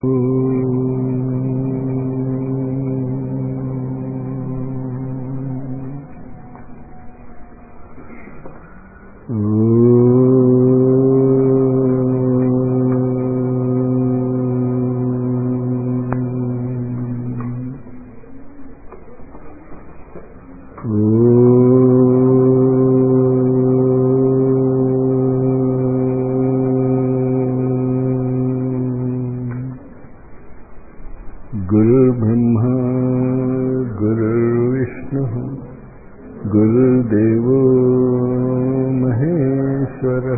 गुरुर्ब्रह्मा गुरुर्विष्णुः गुरुर्देवो महेश्वरः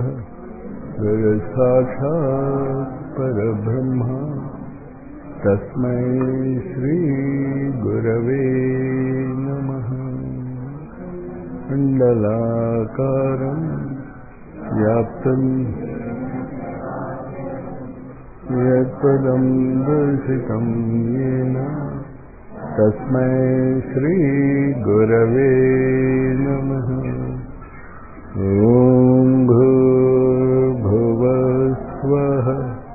गुरुसाक्षात् परब्रह्मा तस्मै श्रीगुरवे नमः मण्डलाकारं व्याप्तम् यत्पदं दर्शितं येन तस्मै श्रीगुरवे नमः ॐ भूर्भुवस्वः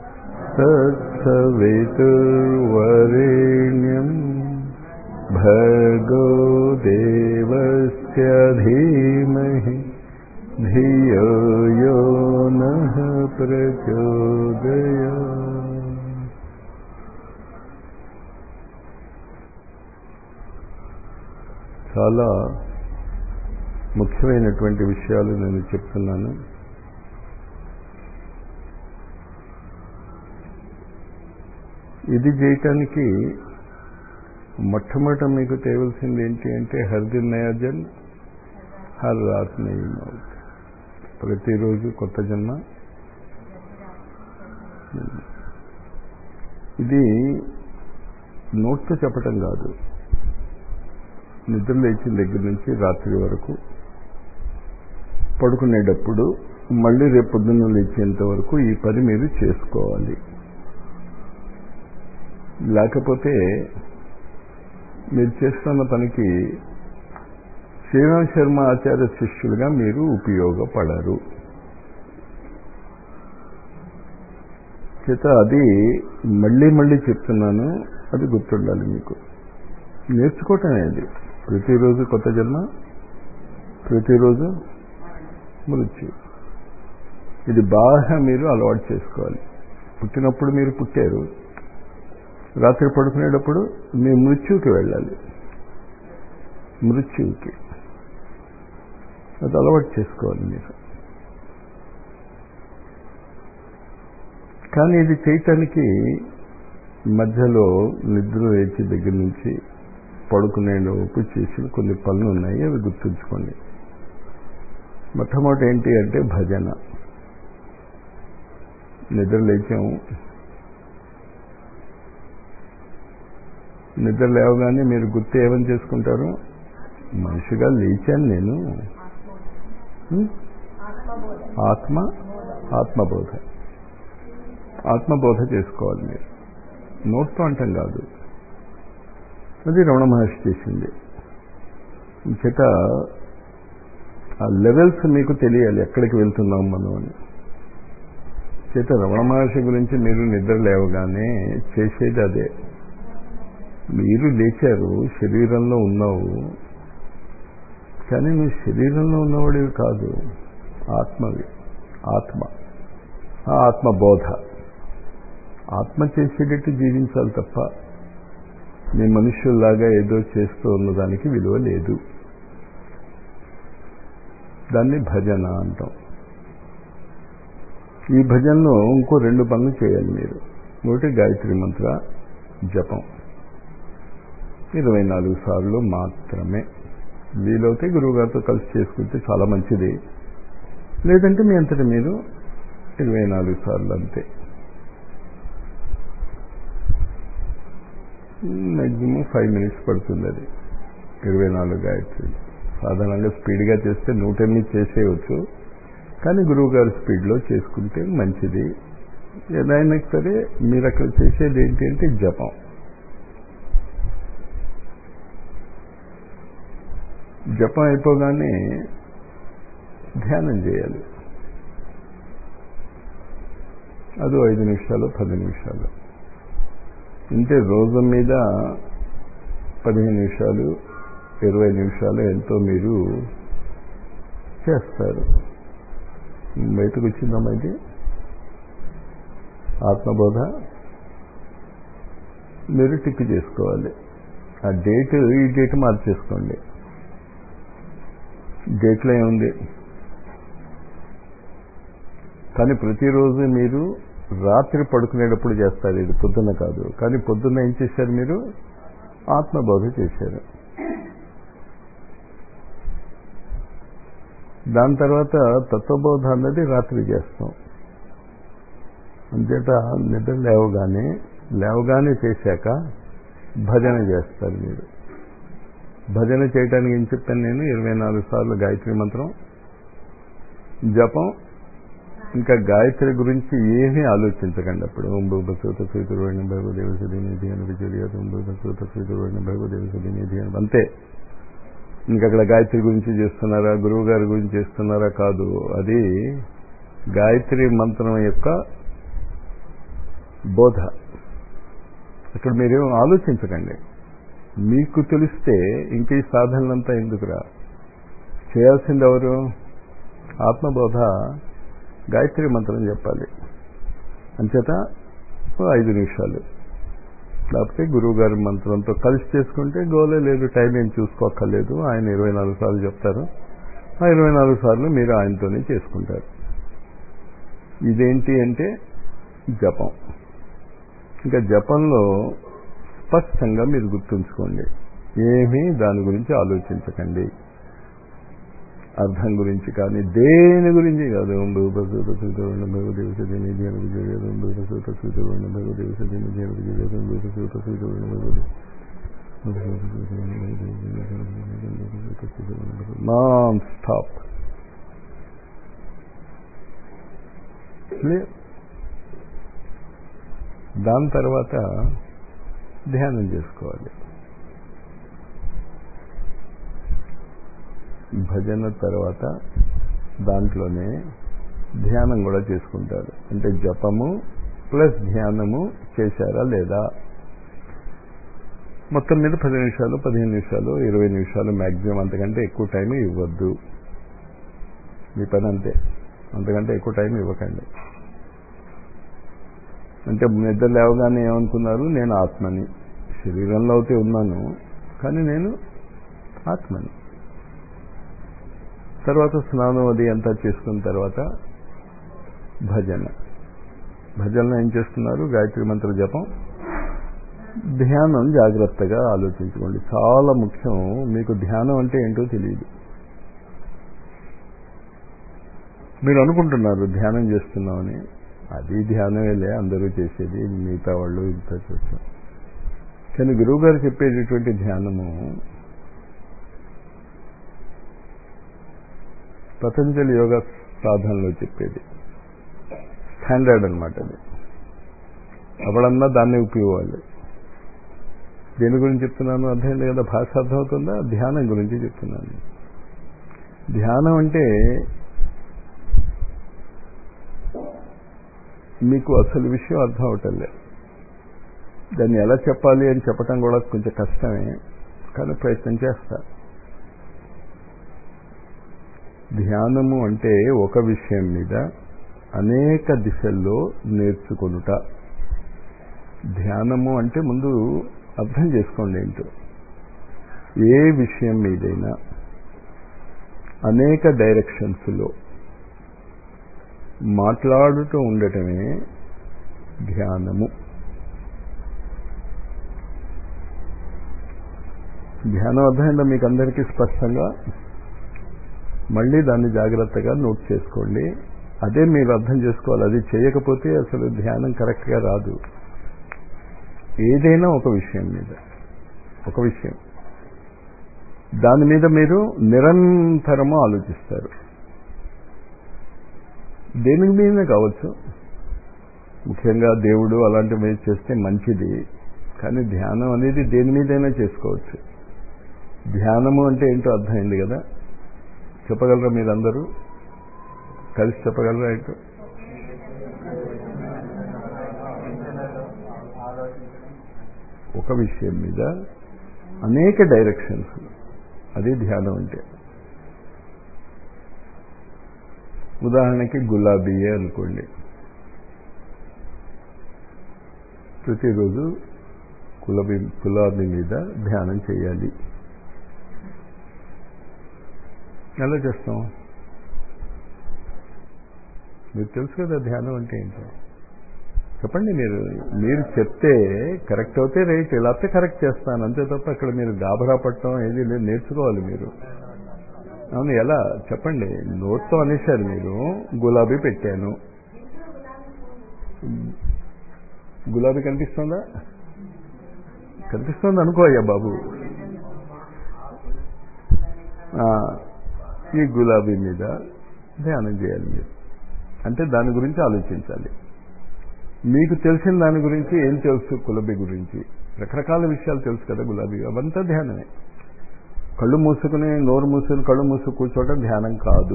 तत्सवितुर्वरेण्यं भर्गो देवस्य धीमहि धियो यो नः प्रचोदया చాలా ముఖ్యమైనటువంటి విషయాలు నేను చెప్తున్నాను ఇది చేయటానికి మొట్టమొదట మీకు తేవలసింది ఏంటి అంటే హర్దిన్ నయాజన్ హర్ రాత్ నయీ మౌత్ ప్రతిరోజు కొత్త జన్మ ఇది నోట్తో చెప్పటం కాదు నిద్ర లేచిన దగ్గర నుంచి రాత్రి వరకు పడుకునేటప్పుడు మళ్ళీ రేపు పొద్దున్న లేచేంత వరకు ఈ పని మీరు చేసుకోవాలి లేకపోతే మీరు చేస్తున్న పనికి శ్రీరామ్ శర్మ ఆచార్య శిష్యులుగా మీరు ఉపయోగపడరు చేత అది మళ్ళీ మళ్ళీ చెప్తున్నాను అది గుర్తుండాలి మీకు నేర్చుకోవటమే అది ప్రతిరోజు కొత్త జన్మ ప్రతిరోజు మృత్యు ఇది బాగా మీరు అలవాటు చేసుకోవాలి పుట్టినప్పుడు మీరు పుట్టారు రాత్రి పడుకునేటప్పుడు మీ మృత్యువుకి వెళ్ళాలి మృత్యువుకి అది అలవాటు చేసుకోవాలి మీరు కానీ ఇది చేయటానికి మధ్యలో నిద్ర లేచి దగ్గర నుంచి పడుకునేలోపు చేసిన కొన్ని పనులు ఉన్నాయి అవి గుర్తుంచుకోండి మొట్టమొదటి ఏంటి అంటే భజన నిద్ర లేచాము నిద్ర లేవగానే మీరు గుర్తు ఏమని చేసుకుంటారు మనిషిగా లేచాను నేను ఆత్మ ఆత్మబోధ ఆత్మబోధ చేసుకోవాలి మీరు నోట్తో అంటాం కాదు అది రమణ మహర్షి చేసింది చేత ఆ లెవెల్స్ మీకు తెలియాలి ఎక్కడికి వెళ్తున్నాం మనం అని చేత రమణ మహర్షి గురించి మీరు నిద్ర లేవగానే చేసేది అదే మీరు లేచారు శరీరంలో ఉన్నావు కానీ నువ్వు శరీరంలో ఉన్నవాడివి కాదు ఆత్మవి ఆత్మ ఆ ఆత్మబోధ ఆత్మ చేసేటట్టు జీవించాలి తప్ప మీ మనుషుల్లాగా ఏదో చేస్తూ ఉన్నదానికి విలువ లేదు దాన్ని భజన అంటాం ఈ భజనలో ఇంకో రెండు పనులు చేయాలి మీరు ఒకటి గాయత్రి మంత్ర జపం ఇరవై నాలుగు సార్లు మాత్రమే వీలైతే గురువుగారితో కలిసి చేసుకుంటే చాలా మంచిది లేదంటే మీ అంతటి మీరు ఇరవై నాలుగు సార్లు అంతే మ్యాక్సిమం ఫైవ్ మినిట్స్ పడుతుంది అది ఇరవై నాలుగు గాయత్రి సాధారణంగా స్పీడ్గా చేస్తే నూట ఎనిమిది చేసేయచ్చు కానీ గురువు గారి స్పీడ్లో చేసుకుంటే మంచిది ఏదైనా సరే మీరు అక్కడ చేసేది ఏంటి అంటే జపం జపం అయిపోగానే ధ్యానం చేయాలి అది ఐదు నిమిషాలు పది నిమిషాలు ఇంతే రోజు మీద పదిహేను నిమిషాలు ఇరవై నిమిషాలు ఎంతో మీరు చేస్తారు బయటకు వచ్చిందమ్మా ఇది ఆత్మబోధ మీరు టిక్ చేసుకోవాలి ఆ డేట్ ఈ డేట్ మార్చేసుకోండి డేట్లో ఏముంది కానీ ప్రతిరోజు మీరు రాత్రి పడుకునేటప్పుడు చేస్తారు ఇది పొద్దున్న కాదు కానీ పొద్దున్న ఏం చేశారు మీరు ఆత్మబోధ చేశారు దాని తర్వాత తత్వబోధ అన్నది రాత్రి చేస్తాం అంతేట నిద్ర లేవగానే లేవగానే చేశాక భజన చేస్తారు మీరు భజన చేయడానికి ఏం చెప్పాను నేను ఇరవై నాలుగు సార్లు గాయత్రి మంత్రం జపం ఇంకా గాయత్రి గురించి ఏమీ ఆలోచించకండి అప్పుడు ఓం భూపసూత సూతురువైన భగవదేవసుడి నిధి అని విజయత ఓం భూపసూత సూతురువైన భగవదేవసుడి నిధి అని అంతే ఇంకా అక్కడ గాయత్రి గురించి చేస్తున్నారా గురువు గారి గురించి చేస్తున్నారా కాదు అది గాయత్రి మంత్రం యొక్క బోధ ఇక్కడ మీరేం ఆలోచించకండి మీకు తెలిస్తే ఇంక ఈ సాధనలంతా ఎందుకురా చేయాల్సింది ఎవరు ఆత్మబోధ గాయత్రి మంత్రం చెప్పాలి అంచేత ఐదు నిమిషాలు లేకపోతే గురువు గారి మంత్రంతో కలిసి చేసుకుంటే గోలే లేదు టైం ఏం చూసుకోక్కర్లేదు ఆయన ఇరవై నాలుగు సార్లు చెప్తారు ఆ ఇరవై నాలుగు సార్లు మీరు ఆయనతోనే చేసుకుంటారు ఇదేంటి అంటే జపం ఇంకా జపంలో స్పష్టంగా మీరు గుర్తుంచుకోండి ఏమీ దాని గురించి ఆలోచించకండి అర్థం గురించి కానీ దేని గురించి కాదు ఓం భూపసూత సూతరుణ భగవదేవసతి నిధి అని విజయలేదు ఓం భూపసూత సూతరుణ భగవదేవసతి నిధి అని విజయలేదు ఓం భూపసూత సూతరుణ భగవది నాన్ స్టాప్ దాని తర్వాత ధ్యానం చేసుకోవాలి భజన తర్వాత దాంట్లోనే ధ్యానం కూడా చేసుకుంటారు అంటే జపము ప్లస్ ధ్యానము చేశారా లేదా మొత్తం మీద పది నిమిషాలు పదిహేను నిమిషాలు ఇరవై నిమిషాలు మ్యాక్సిమం అంతకంటే ఎక్కువ టైం ఇవ్వద్దు మీ పని అంతే అంతకంటే ఎక్కువ టైం ఇవ్వకండి అంటే నిద్ర లేవగానే ఏమనుకున్నారు నేను ఆత్మని శరీరంలో అయితే ఉన్నాను కానీ నేను ఆత్మని తర్వాత స్నానం అది అంతా చేసుకున్న తర్వాత భజన భజనలో ఏం చేస్తున్నారు గాయత్రి మంత్ర జపం ధ్యానం జాగ్రత్తగా ఆలోచించుకోండి చాలా ముఖ్యం మీకు ధ్యానం అంటే ఏంటో తెలియదు మీరు అనుకుంటున్నారు ధ్యానం చేస్తున్నామని అది ధ్యానమేలే అందరూ చేసేది మిగతా వాళ్ళు ఇంత చేస్తాం కానీ గురువుగారు చెప్పేటటువంటి ధ్యానము పతంజలి యోగ సాధనలో చెప్పేది స్టాండర్డ్ అనమాట అది ఎవడన్నా దాన్ని ఉపయోగాలి దేని గురించి చెప్తున్నాను అర్థమైంది కదా భాష అర్థమవుతుందా ధ్యానం గురించి చెప్తున్నాను ధ్యానం అంటే మీకు అసలు విషయం అర్థం అవటంలే దాన్ని ఎలా చెప్పాలి అని చెప్పటం కూడా కొంచెం కష్టమే కానీ ప్రయత్నం చేస్తా ధ్యానము అంటే ఒక విషయం మీద అనేక దిశల్లో నేర్చుకొనుట ధ్యానము అంటే ముందు అర్థం చేసుకోండి ఏంటో ఏ విషయం మీదైనా అనేక డైరెక్షన్స్లో మాట్లాడుతూ ఉండటమే ధ్యానము ధ్యానం అర్థమైందా మీకు అందరికీ స్పష్టంగా మళ్ళీ దాన్ని జాగ్రత్తగా నోట్ చేసుకోండి అదే మీరు అర్థం చేసుకోవాలి అది చేయకపోతే అసలు ధ్యానం కరెక్ట్గా రాదు ఏదైనా ఒక విషయం మీద ఒక విషయం దాని మీద మీరు నిరంతరము ఆలోచిస్తారు దేని మీద కావచ్చు ముఖ్యంగా దేవుడు అలాంటివి చేస్తే మంచిది కానీ ధ్యానం అనేది దేని మీదైనా చేసుకోవచ్చు ధ్యానము అంటే ఏంటో అర్థమైంది కదా చెప్పగలరా మీరందరూ కలిసి చెప్పగలరా ఏంటో ఒక విషయం మీద అనేక డైరెక్షన్స్ అది ధ్యానం అంటే ఉదాహరణకి గులాబీయే అనుకోండి ప్రతిరోజు గులాబీ గులాబీ మీద ధ్యానం చేయాలి ఎలా చేస్తాం మీకు తెలుసు కదా ధ్యానం అంటే ఏంటో చెప్పండి మీరు మీరు చెప్తే కరెక్ట్ అవుతే రైట్ ఇలా అయితే కరెక్ట్ చేస్తాను అంతే తప్ప అక్కడ మీరు గాబరా పట్టడం ఏది లేదు నేర్చుకోవాలి మీరు అవును ఎలా చెప్పండి నోట్తో అనేసారు మీరు గులాబీ పెట్టాను గులాబీ కనిపిస్తుందా కనిపిస్తుంది అనుకో అయ్యా బాబు ఈ గులాబీ మీద ధ్యానం చేయాలి మీరు అంటే దాని గురించి ఆలోచించాలి మీకు తెలిసిన దాని గురించి ఏం తెలుసు గులాబీ గురించి రకరకాల విషయాలు తెలుసు కదా గులాబీ అవంతా ధ్యానమే కళ్ళు మూసుకుని నోరు మూసుకుని కళ్ళు మూసుకు కూర్చోవడం ధ్యానం కాదు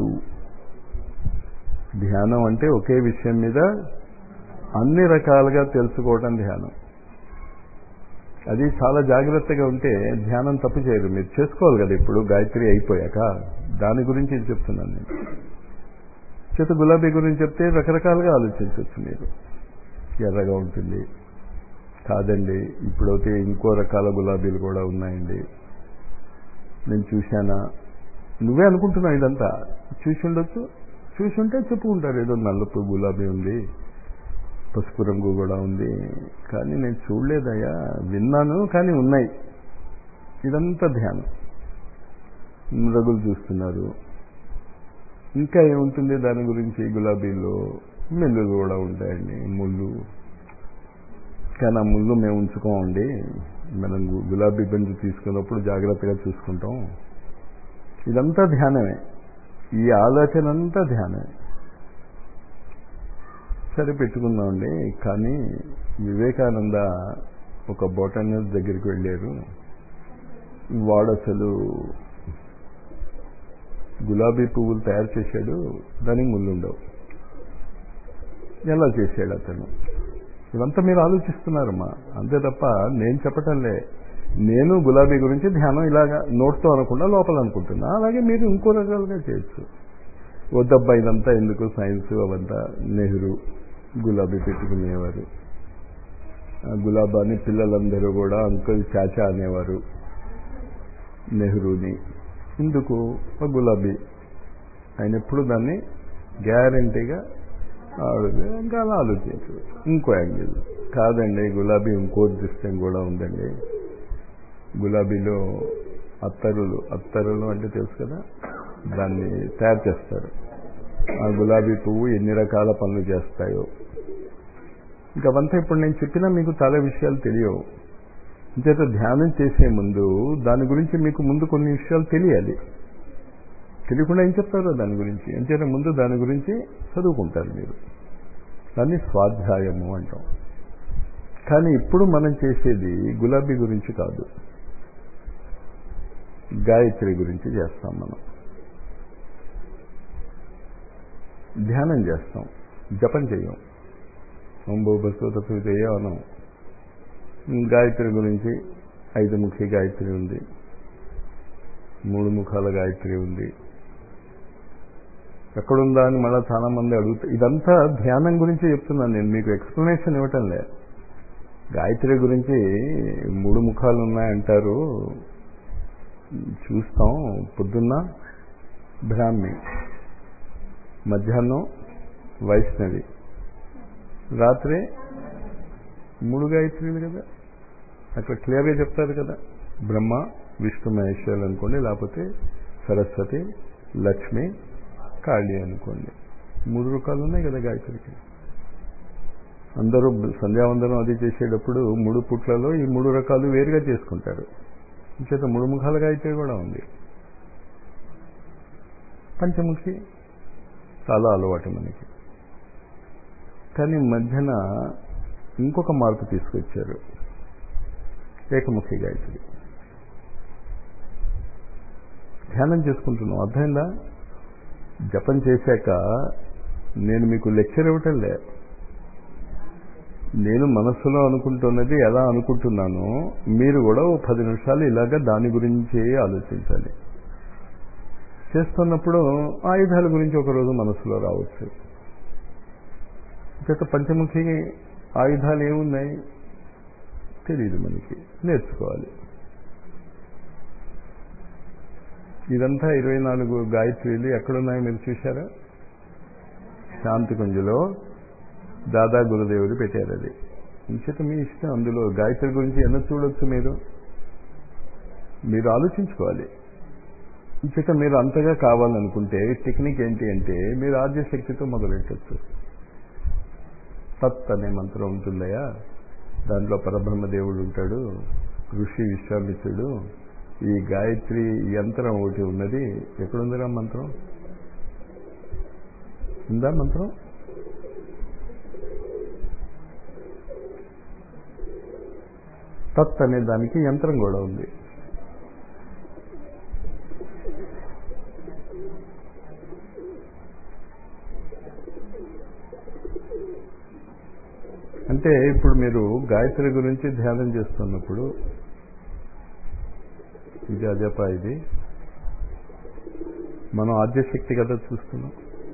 ధ్యానం అంటే ఒకే విషయం మీద అన్ని రకాలుగా తెలుసుకోవడం ధ్యానం అది చాలా జాగ్రత్తగా ఉంటే ధ్యానం తప్పు చేయరు మీరు చేసుకోవాలి కదా ఇప్పుడు గాయత్రి అయిపోయాక దాని గురించి చెప్తున్నాను నేను చేత గులాబీ గురించి చెప్తే రకరకాలుగా ఆలోచించవచ్చు మీరు ఎర్రగా ఉంటుంది కాదండి ఇప్పుడైతే ఇంకో రకాల గులాబీలు కూడా ఉన్నాయండి నేను చూశానా నువ్వే అనుకుంటున్నావు ఇదంతా చూసి ఉండొచ్చు చూసి ఉంటే చెప్పుకుంటారు ఏదో నల్లపు గులాబీ ఉంది పసుపు రంగు కూడా ఉంది కానీ నేను చూడలేదయ్యా విన్నాను కానీ ఉన్నాయి ఇదంతా ధ్యానం రగులు చూస్తున్నారు ఇంకా ఏముంటుంది దాని గురించి గులాబీలో మెల్లులు కూడా ఉంటాయండి ముళ్ళు కానీ ఆ ముళ్ళు మేము ఉంచుకోమండి మనం గులాబీ బంజు తీసుకున్నప్పుడు జాగ్రత్తగా చూసుకుంటాం ఇదంతా ధ్యానమే ఈ ఆలోచన అంతా ధ్యానమే సరే పెట్టుకుందామండి కానీ వివేకానంద ఒక బోటానియస్ దగ్గరికి వెళ్ళారు వాడు అసలు గులాబీ పువ్వులు తయారు చేశాడు దానికి ముళ్ళుండవు ఎలా చేశాడు అతను ఇవంతా మీరు ఆలోచిస్తున్నారమ్మా అంతే తప్ప నేను చెప్పటంలే నేను గులాబీ గురించి ధ్యానం ఇలాగా నోట్తో అనకుండా లోపల అనుకుంటున్నా అలాగే మీరు ఇంకో రకాలుగా చేయొచ్చు వద్దబ్బా ఇదంతా ఎందుకు సైన్స్ అవంతా నెహ్రూ గులాబీ పెట్టుకునేవారు గులాబాని పిల్లలందరూ కూడా అంకుల్ చాచా అనేవారు నెహ్రూని ఇందుకు గులాబీ ఆయన ఎప్పుడు దాన్ని గ్యారంటీగా ఇంకా అలా ఆలోచించు ఇంకో యాంగిల్ కాదండి గులాబీ ఇంకో దృశ్యం కూడా ఉందండి గులాబీలో అత్తరులు అత్తరులు అంటే తెలుసు కదా దాన్ని తయారు చేస్తారు ఆ గులాబీ పువ్వు ఎన్ని రకాల పనులు చేస్తాయో ఇంకా అవంతా ఇప్పుడు నేను చెప్పినా మీకు చాలా విషయాలు తెలియవు అంచేత ధ్యానం చేసే ముందు దాని గురించి మీకు ముందు కొన్ని విషయాలు తెలియాలి తెలియకుండా ఏం చెప్తారో దాని గురించి అంచేత ముందు దాని గురించి చదువుకుంటారు మీరు దాన్ని స్వాధ్యాయము అంటాం కానీ ఇప్పుడు మనం చేసేది గులాబీ గురించి కాదు గాయత్రి గురించి చేస్తాం మనం ధ్యానం చేస్తాం జపం చేయం ఓం బహుబస్వతత్వ చేయనం గాయత్రి గురించి ఐదు ముఖి గాయత్రి ఉంది మూడు ముఖాల గాయత్రి ఉంది ఎక్కడుందా అని మళ్ళీ చాలా మంది అడుగుతారు ఇదంతా ధ్యానం గురించి చెప్తున్నాను నేను మీకు ఎక్స్ప్లెనేషన్ ఇవ్వటం లే గాయత్రి గురించి మూడు ముఖాలు ఉన్నాయంటారు చూస్తాం పొద్దున్న బ్రాహ్మి మధ్యాహ్నం వైష్ణవి రాత్రి మూడు గాయత్రులు కదా అక్కడ క్లియర్గా చెప్తారు కదా బ్రహ్మ విష్ణు మహేశ్వరులు అనుకోండి లేకపోతే సరస్వతి లక్ష్మి కాళీ అనుకోండి మూడు రకాలు ఉన్నాయి కదా గాయత్రికి అందరూ సంధ్యావందనం అది చేసేటప్పుడు మూడు పుట్లలో ఈ మూడు రకాలు వేరుగా చేసుకుంటారు చేత మూడు ముఖాల గాయత్రి కూడా ఉంది పంచముఖి చాలా అలవాటు మనకి కానీ మధ్యన ఇంకొక మార్పు తీసుకొచ్చారు ఏకముఖి గాయత్రి ధ్యానం చేసుకుంటున్నాం అర్థమైందా జపం చేశాక నేను మీకు లెక్చర్ ఇవ్వటం లే నేను మనస్సులో అనుకుంటున్నది ఎలా అనుకుంటున్నానో మీరు కూడా ఓ పది నిమిషాలు ఇలాగ దాని గురించే ఆలోచించాలి చేస్తున్నప్పుడు ఆయుధాల గురించి ఒకరోజు మనసులో రావచ్చు చేత పంచముఖి ఆయుధాలు ఏమున్నాయి తెలియదు మనకి నేర్చుకోవాలి ఇదంతా ఇరవై నాలుగు గాయత్రీలు ఎక్కడున్నాయి మీరు చూశారా శాంతికుంజలో దాదా గురుదేవుడు పెట్టారు అది ఇంచేత మీ ఇష్టం అందులో గాయత్రి గురించి ఎన్న చూడొచ్చు మీరు మీరు ఆలోచించుకోవాలి ఇంచేత మీరు అంతగా కావాలనుకుంటే టెక్నిక్ ఏంటి అంటే మీరు ఆద్యశక్తితో మొదలెట్టచ్చు తత్ అనే మంత్రం ఉంటుందయా దాంట్లో పరబ్రహ్మదేవుడు ఉంటాడు ఋషి విశ్వామిత్రుడు ఈ గాయత్రి యంత్రం ఒకటి ఉన్నది ఎక్కడుందిరా మంత్రం ఉందా మంత్రం తత్ అనే దానికి యంత్రం కూడా ఉంది అంటే ఇప్పుడు మీరు గాయత్రి గురించి ధ్యానం చేస్తున్నప్పుడు ఇది అజప ఇది మనం ఆద్యశక్తి కదా చూస్తున్నాం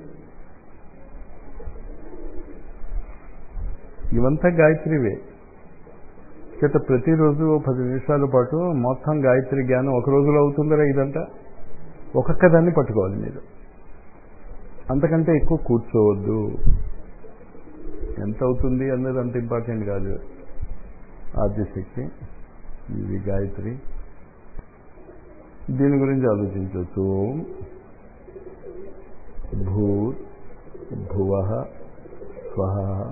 ఇవంతా గాయత్రివే చేత ప్రతిరోజు ఓ పది నిమిషాల పాటు మొత్తం గాయత్రి జ్ఞానం ఒక రోజులో అవుతుందరా ఇదంతా ఒక్కొక్క దాన్ని పట్టుకోవాలి మీరు అంతకంటే ఎక్కువ కూర్చోవద్దు ఎంత అవుతుంది అన్నది అంత ఇంపార్టెంట్ కాదు ఆద్యశక్తి ఇది గాయత్రి దీని గురించి ఆలోచించవచ్చు ఓం భూ భువ స్వ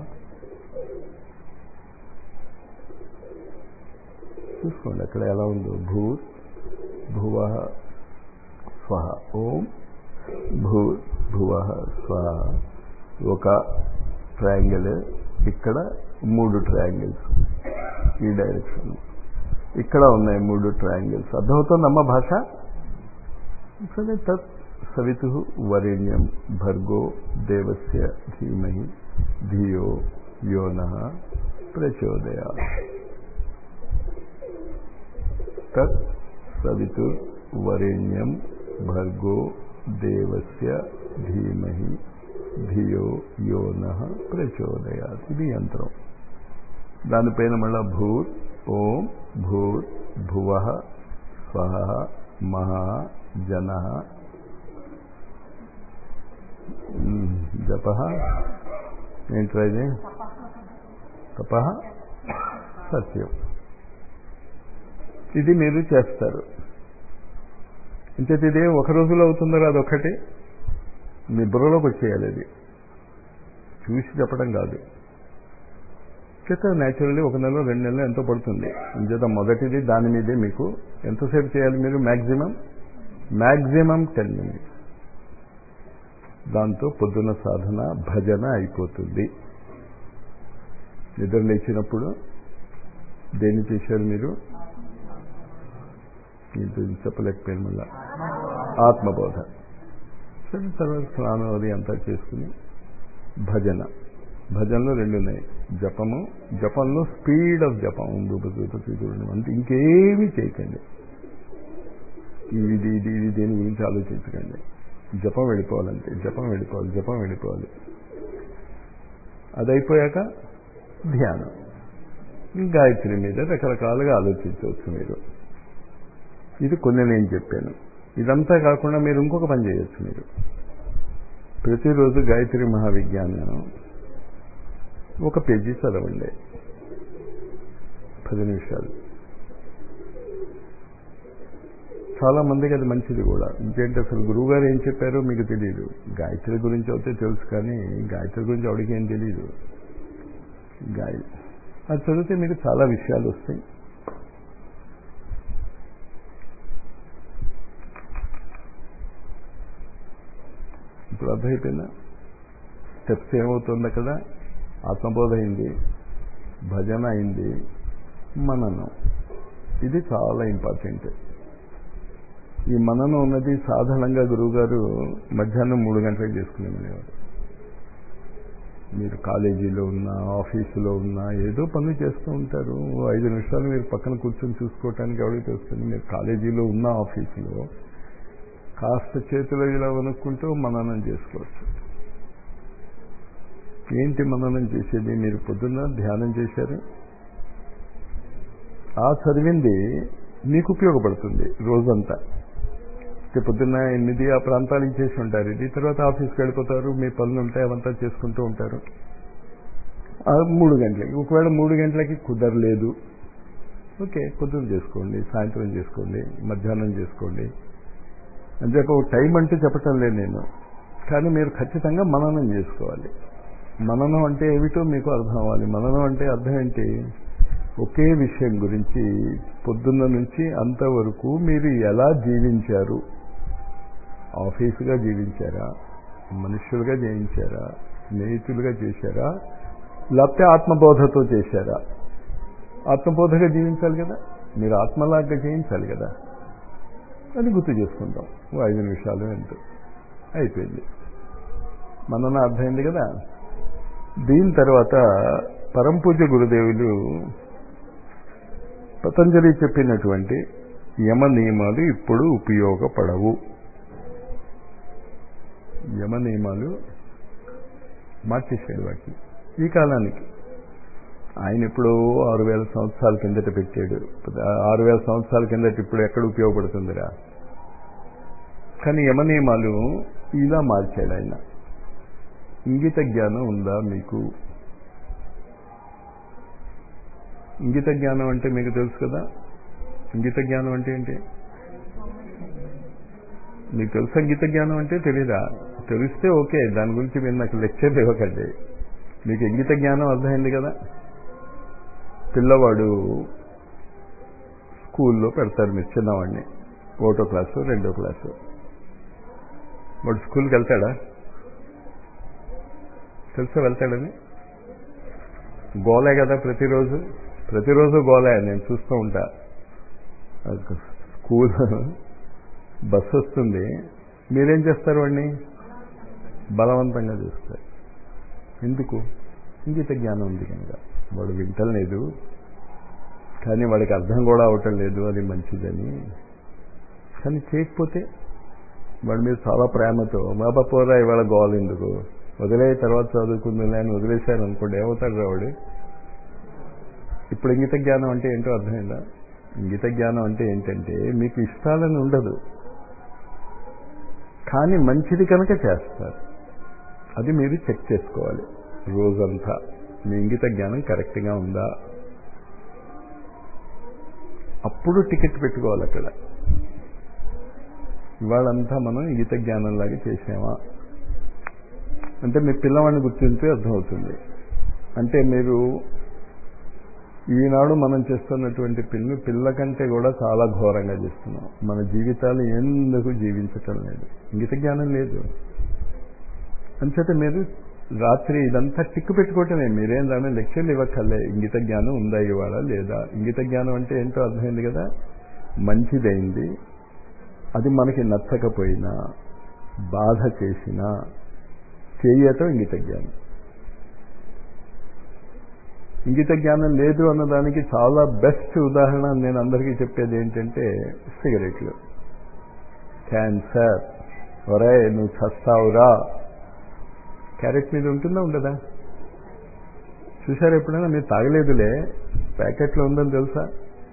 చూసుకోండి అక్కడ ఎలా ఉందో భూ భువ స్వ ఓం భూ భువ స్వ ఒక ట్రయాంగిల్ ఇక్కడ మూడు ట్రయాంగిల్స్ ఈ డైరెక్షన్ ఇక్కడ ఉన్నాయి మూడు ట్రయాంగిల్స్ అర్థమవుతుందమ్మ భాష సరే తత్ సవితు వరేణ్యం భర్గో దేవస్య ధీమహి ధియో యోన ప్రచోదయ తత్ సవితు వరేణ్యం భర్గో దేవస్య ధీమహి ధియో యోన ప్రచోదయాత్ ఇది యంత్రం దానిపైన మళ్ళా భూత్ ఓం భూత్ భువ స్వ మహా జన జప ఏంట్రా ఇది తప సత్యం ఇది మీరు చేస్తారు ఇంచేది ఇదే ఒక రోజులో అవుతుందో అదొక్కటి మీ బుర్రలోకి వచ్చేయాలి అది చూసి చెప్పడం కాదు చేత న్యాచురల్లీ ఒక నెల రెండు నెలలు ఎంతో పడుతుంది అంచేత మొదటిది దాని మీదే మీకు ఎంతసేపు చేయాలి మీరు మ్యాక్సిమం మ్యాక్సిమం టెన్ మినిట్స్ దాంతో పొద్దున సాధన భజన అయిపోతుంది నిద్ర లేచినప్పుడు దేన్ని చేశారు మీరు ఇది చెప్పలేకపోయాను మళ్ళా ఆత్మబోధ సరే తర్వాత స్నానం అది అంతా చేసుకుని భజన భజనలో రెండు ఉన్నాయి జపము జపంలో స్పీడ్ ఆఫ్ జపం చూడండి అంటే ఇంకేమీ చేయకండి ఇది ఇది ఇది దేని గురించి ఆలోచించకండి జపం వెళ్ళిపోవాలంటే జపం వెళ్ళిపోవాలి జపం వెళ్ళిపోవాలి అది అయిపోయాక ధ్యానం గాయత్రి మీద రకరకాలుగా ఆలోచించవచ్చు మీరు ఇది కొన్ని నేను చెప్పాను ఇదంతా కాకుండా మీరు ఇంకొక పని చేయొచ్చు మీరు ప్రతిరోజు గాయత్రి మహావిజ్ఞానం ఒక పేజీ చదవండి పది నిమిషాలు చాలా మందికి అది మంచిది కూడా ఇంకేంటి అసలు గురువుగారు ఏం చెప్పారో మీకు తెలియదు గాయత్రి గురించి అయితే తెలుసు కానీ గాయత్రి గురించి ఆవిడకి ఏం తెలియదు గాయ అది చదివితే మీకు చాలా విషయాలు వస్తాయి ఇప్పుడు అర్థమైపోయిందా స్టెప్స్ ఏమవుతుంది అక్కడ ఆత్మబోధ అయింది భజన అయింది మననం ఇది చాలా ఇంపార్టెంట్ ఈ మననం ఉన్నది సాధారణంగా గురువు గారు మధ్యాహ్నం మూడు గంటలకు చేసుకునేవారు మీరు కాలేజీలో ఉన్నా ఆఫీసులో ఉన్నా ఏదో పనులు చేస్తూ ఉంటారు ఓ ఐదు నిమిషాలు మీరు పక్కన కూర్చొని చూసుకోవటానికి ఎవరికి తెలుస్తుంది మీరు కాలేజీలో ఉన్న ఆఫీసులో కాస్త చేతిలో ఇలా వణుక్కుంటూ మననం చేసుకోవచ్చు ఏంటి మననం చేసేది మీరు పొద్దున్న ధ్యానం చేశారు ఆ చదివింది మీకు ఉపయోగపడుతుంది రోజంతా అంటే పొద్దున్న ఎనిమిది ఆ ప్రాంతాలకు చేసి ఉంటారు ఇది తర్వాత ఆఫీస్కి వెళ్ళిపోతారు మీ పనులు ఉంటాయి అవంతా చేసుకుంటూ ఉంటారు ఆ మూడు గంటలకి ఒకవేళ మూడు గంటలకి కుదరలేదు ఓకే పొద్దున్న చేసుకోండి సాయంత్రం చేసుకోండి మధ్యాహ్నం చేసుకోండి అని చెప్పి ఒక టైం అంటూ చెప్పటం లేదు నేను కానీ మీరు ఖచ్చితంగా మననం చేసుకోవాలి మననం అంటే ఏమిటో మీకు అర్థం అవ్వాలి మననం అంటే అర్థం ఏంటి ఒకే విషయం గురించి పొద్దున్న నుంచి అంతవరకు మీరు ఎలా జీవించారు ఆఫీసుగా జీవించారా మనుషులుగా జీవించారా స్నేహితులుగా చేశారా లేకపోతే ఆత్మబోధతో చేశారా ఆత్మబోధగా జీవించాలి కదా మీరు ఆత్మలాగా జీవించాలి కదా అది గుర్తు చేసుకుంటాం ఓ ఐదు నిమిషాలు ఎంతో అయిపోయింది మనన అర్థమైంది కదా దీని తర్వాత పరంపూజ గురుదేవులు పతంజలి చెప్పినటువంటి యమ నియమాలు ఇప్పుడు ఉపయోగపడవు యమ నియమాలు మార్చేశాడు వాటిని ఈ కాలానికి ఆయన ఇప్పుడు ఆరు వేల సంవత్సరాల కిందట పెట్టాడు ఆరు వేల సంవత్సరాల కిందట ఇప్పుడు ఎక్కడ ఉపయోగపడుతుందిరా కానీ యమ నియమాలు ఇలా మార్చాడు ఆయన ఇంగిత జ్ఞానం ఉందా మీకు ఇంగిత జ్ఞానం అంటే మీకు తెలుసు కదా ఇంగిత జ్ఞానం అంటే ఏంటి మీకు తెలుసా గీత జ్ఞానం అంటే తెలీదా తెలిస్తే ఓకే దాని గురించి మీరు నాకు లెక్చర్ ఇవ్వకండి మీకు ఇంగిత జ్ఞానం అర్థమైంది కదా పిల్లవాడు స్కూల్లో పెడతారు మీరు చిన్నవాడిని ఒకటో క్లాసు రెండో క్లాసు వాడు స్కూల్కి వెళ్తాడా తెలుసా వెళ్తాడని గోలే కదా ప్రతిరోజు ప్రతిరోజు గోలే నేను చూస్తూ ఉంటా స్కూల్ బస్సు వస్తుంది మీరేం చేస్తారు వాడిని బలవంతంగా చేస్తారు ఎందుకు ఇంగిత జ్ఞానం ఉంది కనుక వాడు వింటలేదు కానీ వాడికి అర్థం కూడా అవటం లేదు అది మంచిదని కానీ చేయకపోతే వాడి మీద చాలా ప్రేమతో బాబా పోరా ఇవాళ గోల్ ఎందుకు వదిలే తర్వాత చదువుకుందిలే అని వదిలేశారు అనుకోండి ఏమవుతాడు రావుడు ఇప్పుడు ఇంగిత జ్ఞానం అంటే ఏంటో అర్థమైందా ఇంగిత జ్ఞానం అంటే ఏంటంటే మీకు ఇష్టాలని ఉండదు కానీ మంచిది కనుక చేస్తారు అది మీరు చెక్ చేసుకోవాలి రోజంతా మీ ఇంగిత జ్ఞానం కరెక్ట్గా ఉందా అప్పుడు టికెట్ పెట్టుకోవాలి అక్కడ ఇవాళంతా మనం ఇంగిత జ్ఞానంలాగా చేసామా అంటే మీ పిల్లవాడిని గుర్తింటే అర్థమవుతుంది అంటే మీరు ఈనాడు మనం చేస్తున్నటువంటి పిల్లని పిల్ల కంటే కూడా చాలా ఘోరంగా చేస్తున్నాం మన జీవితాలు ఎందుకు జీవించటం లేదు ఇంగిత జ్ఞానం లేదు అంచేత మీరు రాత్రి ఇదంతా టిక్కు పెట్టుకోవటమే మీరేం దాని లెక్చర్లు ఇవ్వక్కర్లే ఇంగిత జ్ఞానం ఉందా ఇవాళ లేదా ఇంగిత జ్ఞానం అంటే ఏంటో అర్థమైంది కదా మంచిదైంది అది మనకి నచ్చకపోయినా బాధ చేసినా చేయటం ఇంగిత జ్ఞానం ఇంగిత జ్ఞానం లేదు అన్నదానికి చాలా బెస్ట్ ఉదాహరణ నేను అందరికీ చెప్పేది ఏంటంటే సిగరెట్లు క్యాన్సర్ ఒరే నువ్వు చస్తావురా క్యారెట్ మీద ఉంటుందా ఉండదా చూసారు ఎప్పుడైనా మీరు తాగలేదులే ప్యాకెట్లో ఉందని తెలుసా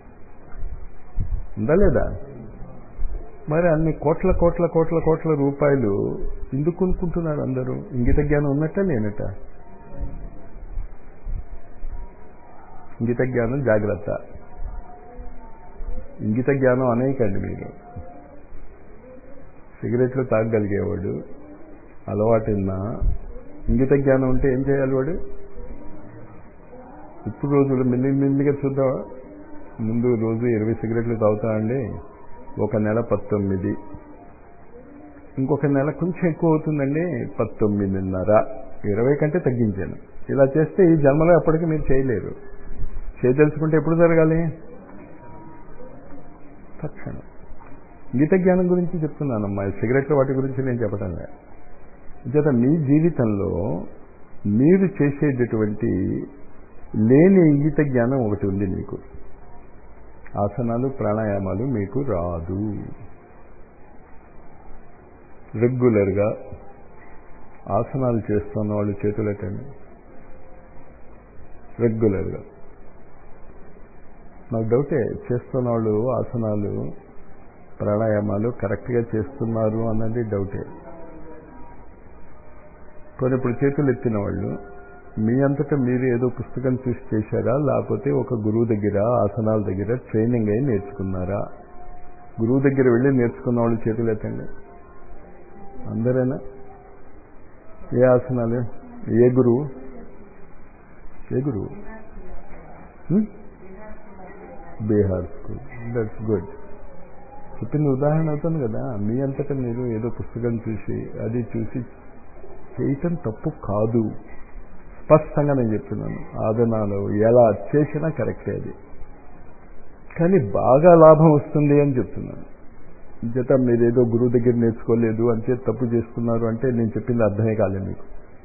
ఉందా లేదా మరి అన్ని కోట్ల కోట్ల కోట్ల కోట్ల రూపాయలు ఎందుకు కొనుక్కుంటున్నారు అందరూ ఇంగిత జ్ఞానం ఉన్నట్ట లేనట ఇంగిత జ్ఞానం జాగ్రత్త ఇంగిత జ్ఞానం అనేకండి మీరు సిగరెట్లు తాగగలిగేవాడు అలవాటున్నా ఇంగిత జ్ఞానం ఉంటే ఏం చేయాలి వాడు ఇప్పుడు రోజులు మెల్లి మెల్లిగా చూద్దామా ముందు రోజు ఇరవై సిగరెట్లు తాగుతామండి ఒక నెల పంతొమ్మిది ఇంకొక నెల కొంచెం ఎక్కువ అవుతుందండి పంతొమ్మిదిన్నర ఇరవై కంటే తగ్గించాను ఇలా చేస్తే ఈ జన్మలో ఎప్పటికీ మీరు చేయలేరు చేయదలుచుకుంటే ఎప్పుడు జరగాలి తక్షణం గీత జ్ఞానం గురించి చెప్తున్నానమ్మా సిగరెట్ల వాటి గురించి నేను చెప్పటం లేదు చేత మీ జీవితంలో మీరు చేసేటటువంటి లేని ఇంగిత జ్ఞానం ఒకటి ఉంది మీకు ఆసనాలు ప్రాణాయామాలు మీకు రాదు రెగ్యులర్గా ఆసనాలు చేస్తున్న వాళ్ళు చేతులెట్టండి రెగ్యులర్గా నాకు డౌటే చేస్తున్న వాళ్ళు ఆసనాలు ప్రాణాయామాలు కరెక్ట్గా చేస్తున్నారు అన్నది డౌటే కొన్ని ఇప్పుడు చేతులు ఎత్తిన వాళ్ళు మీ అంతటా మీరు ఏదో పుస్తకం చూసి చేశారా లేకపోతే ఒక గురువు దగ్గర ఆసనాల దగ్గర ట్రైనింగ్ అయి నేర్చుకున్నారా గురువు దగ్గర వెళ్ళి నేర్చుకున్న వాళ్ళు చేతులు ఎత్తండి అందరేనా ఏ ఆసనాలు ఏ గురువు ఏ గురువు బీహార్ స్కూల్ దట్స్ గుడ్ చెప్పింది ఉదాహరణ అవుతుంది కదా మీ అంతటా మీరు ఏదో పుస్తకం చూసి అది చూసి చేయటం తప్పు కాదు స్పష్టంగా నేను చెప్తున్నాను ఆదనాలు ఎలా చేసినా కరెక్టే అది కానీ బాగా లాభం వస్తుంది అని చెప్తున్నాను జత మీరు ఏదో గురువు దగ్గర నేర్చుకోలేదు అంటే తప్పు చేస్తున్నారు అంటే నేను చెప్పింది అర్థమే కాలేదు మీకు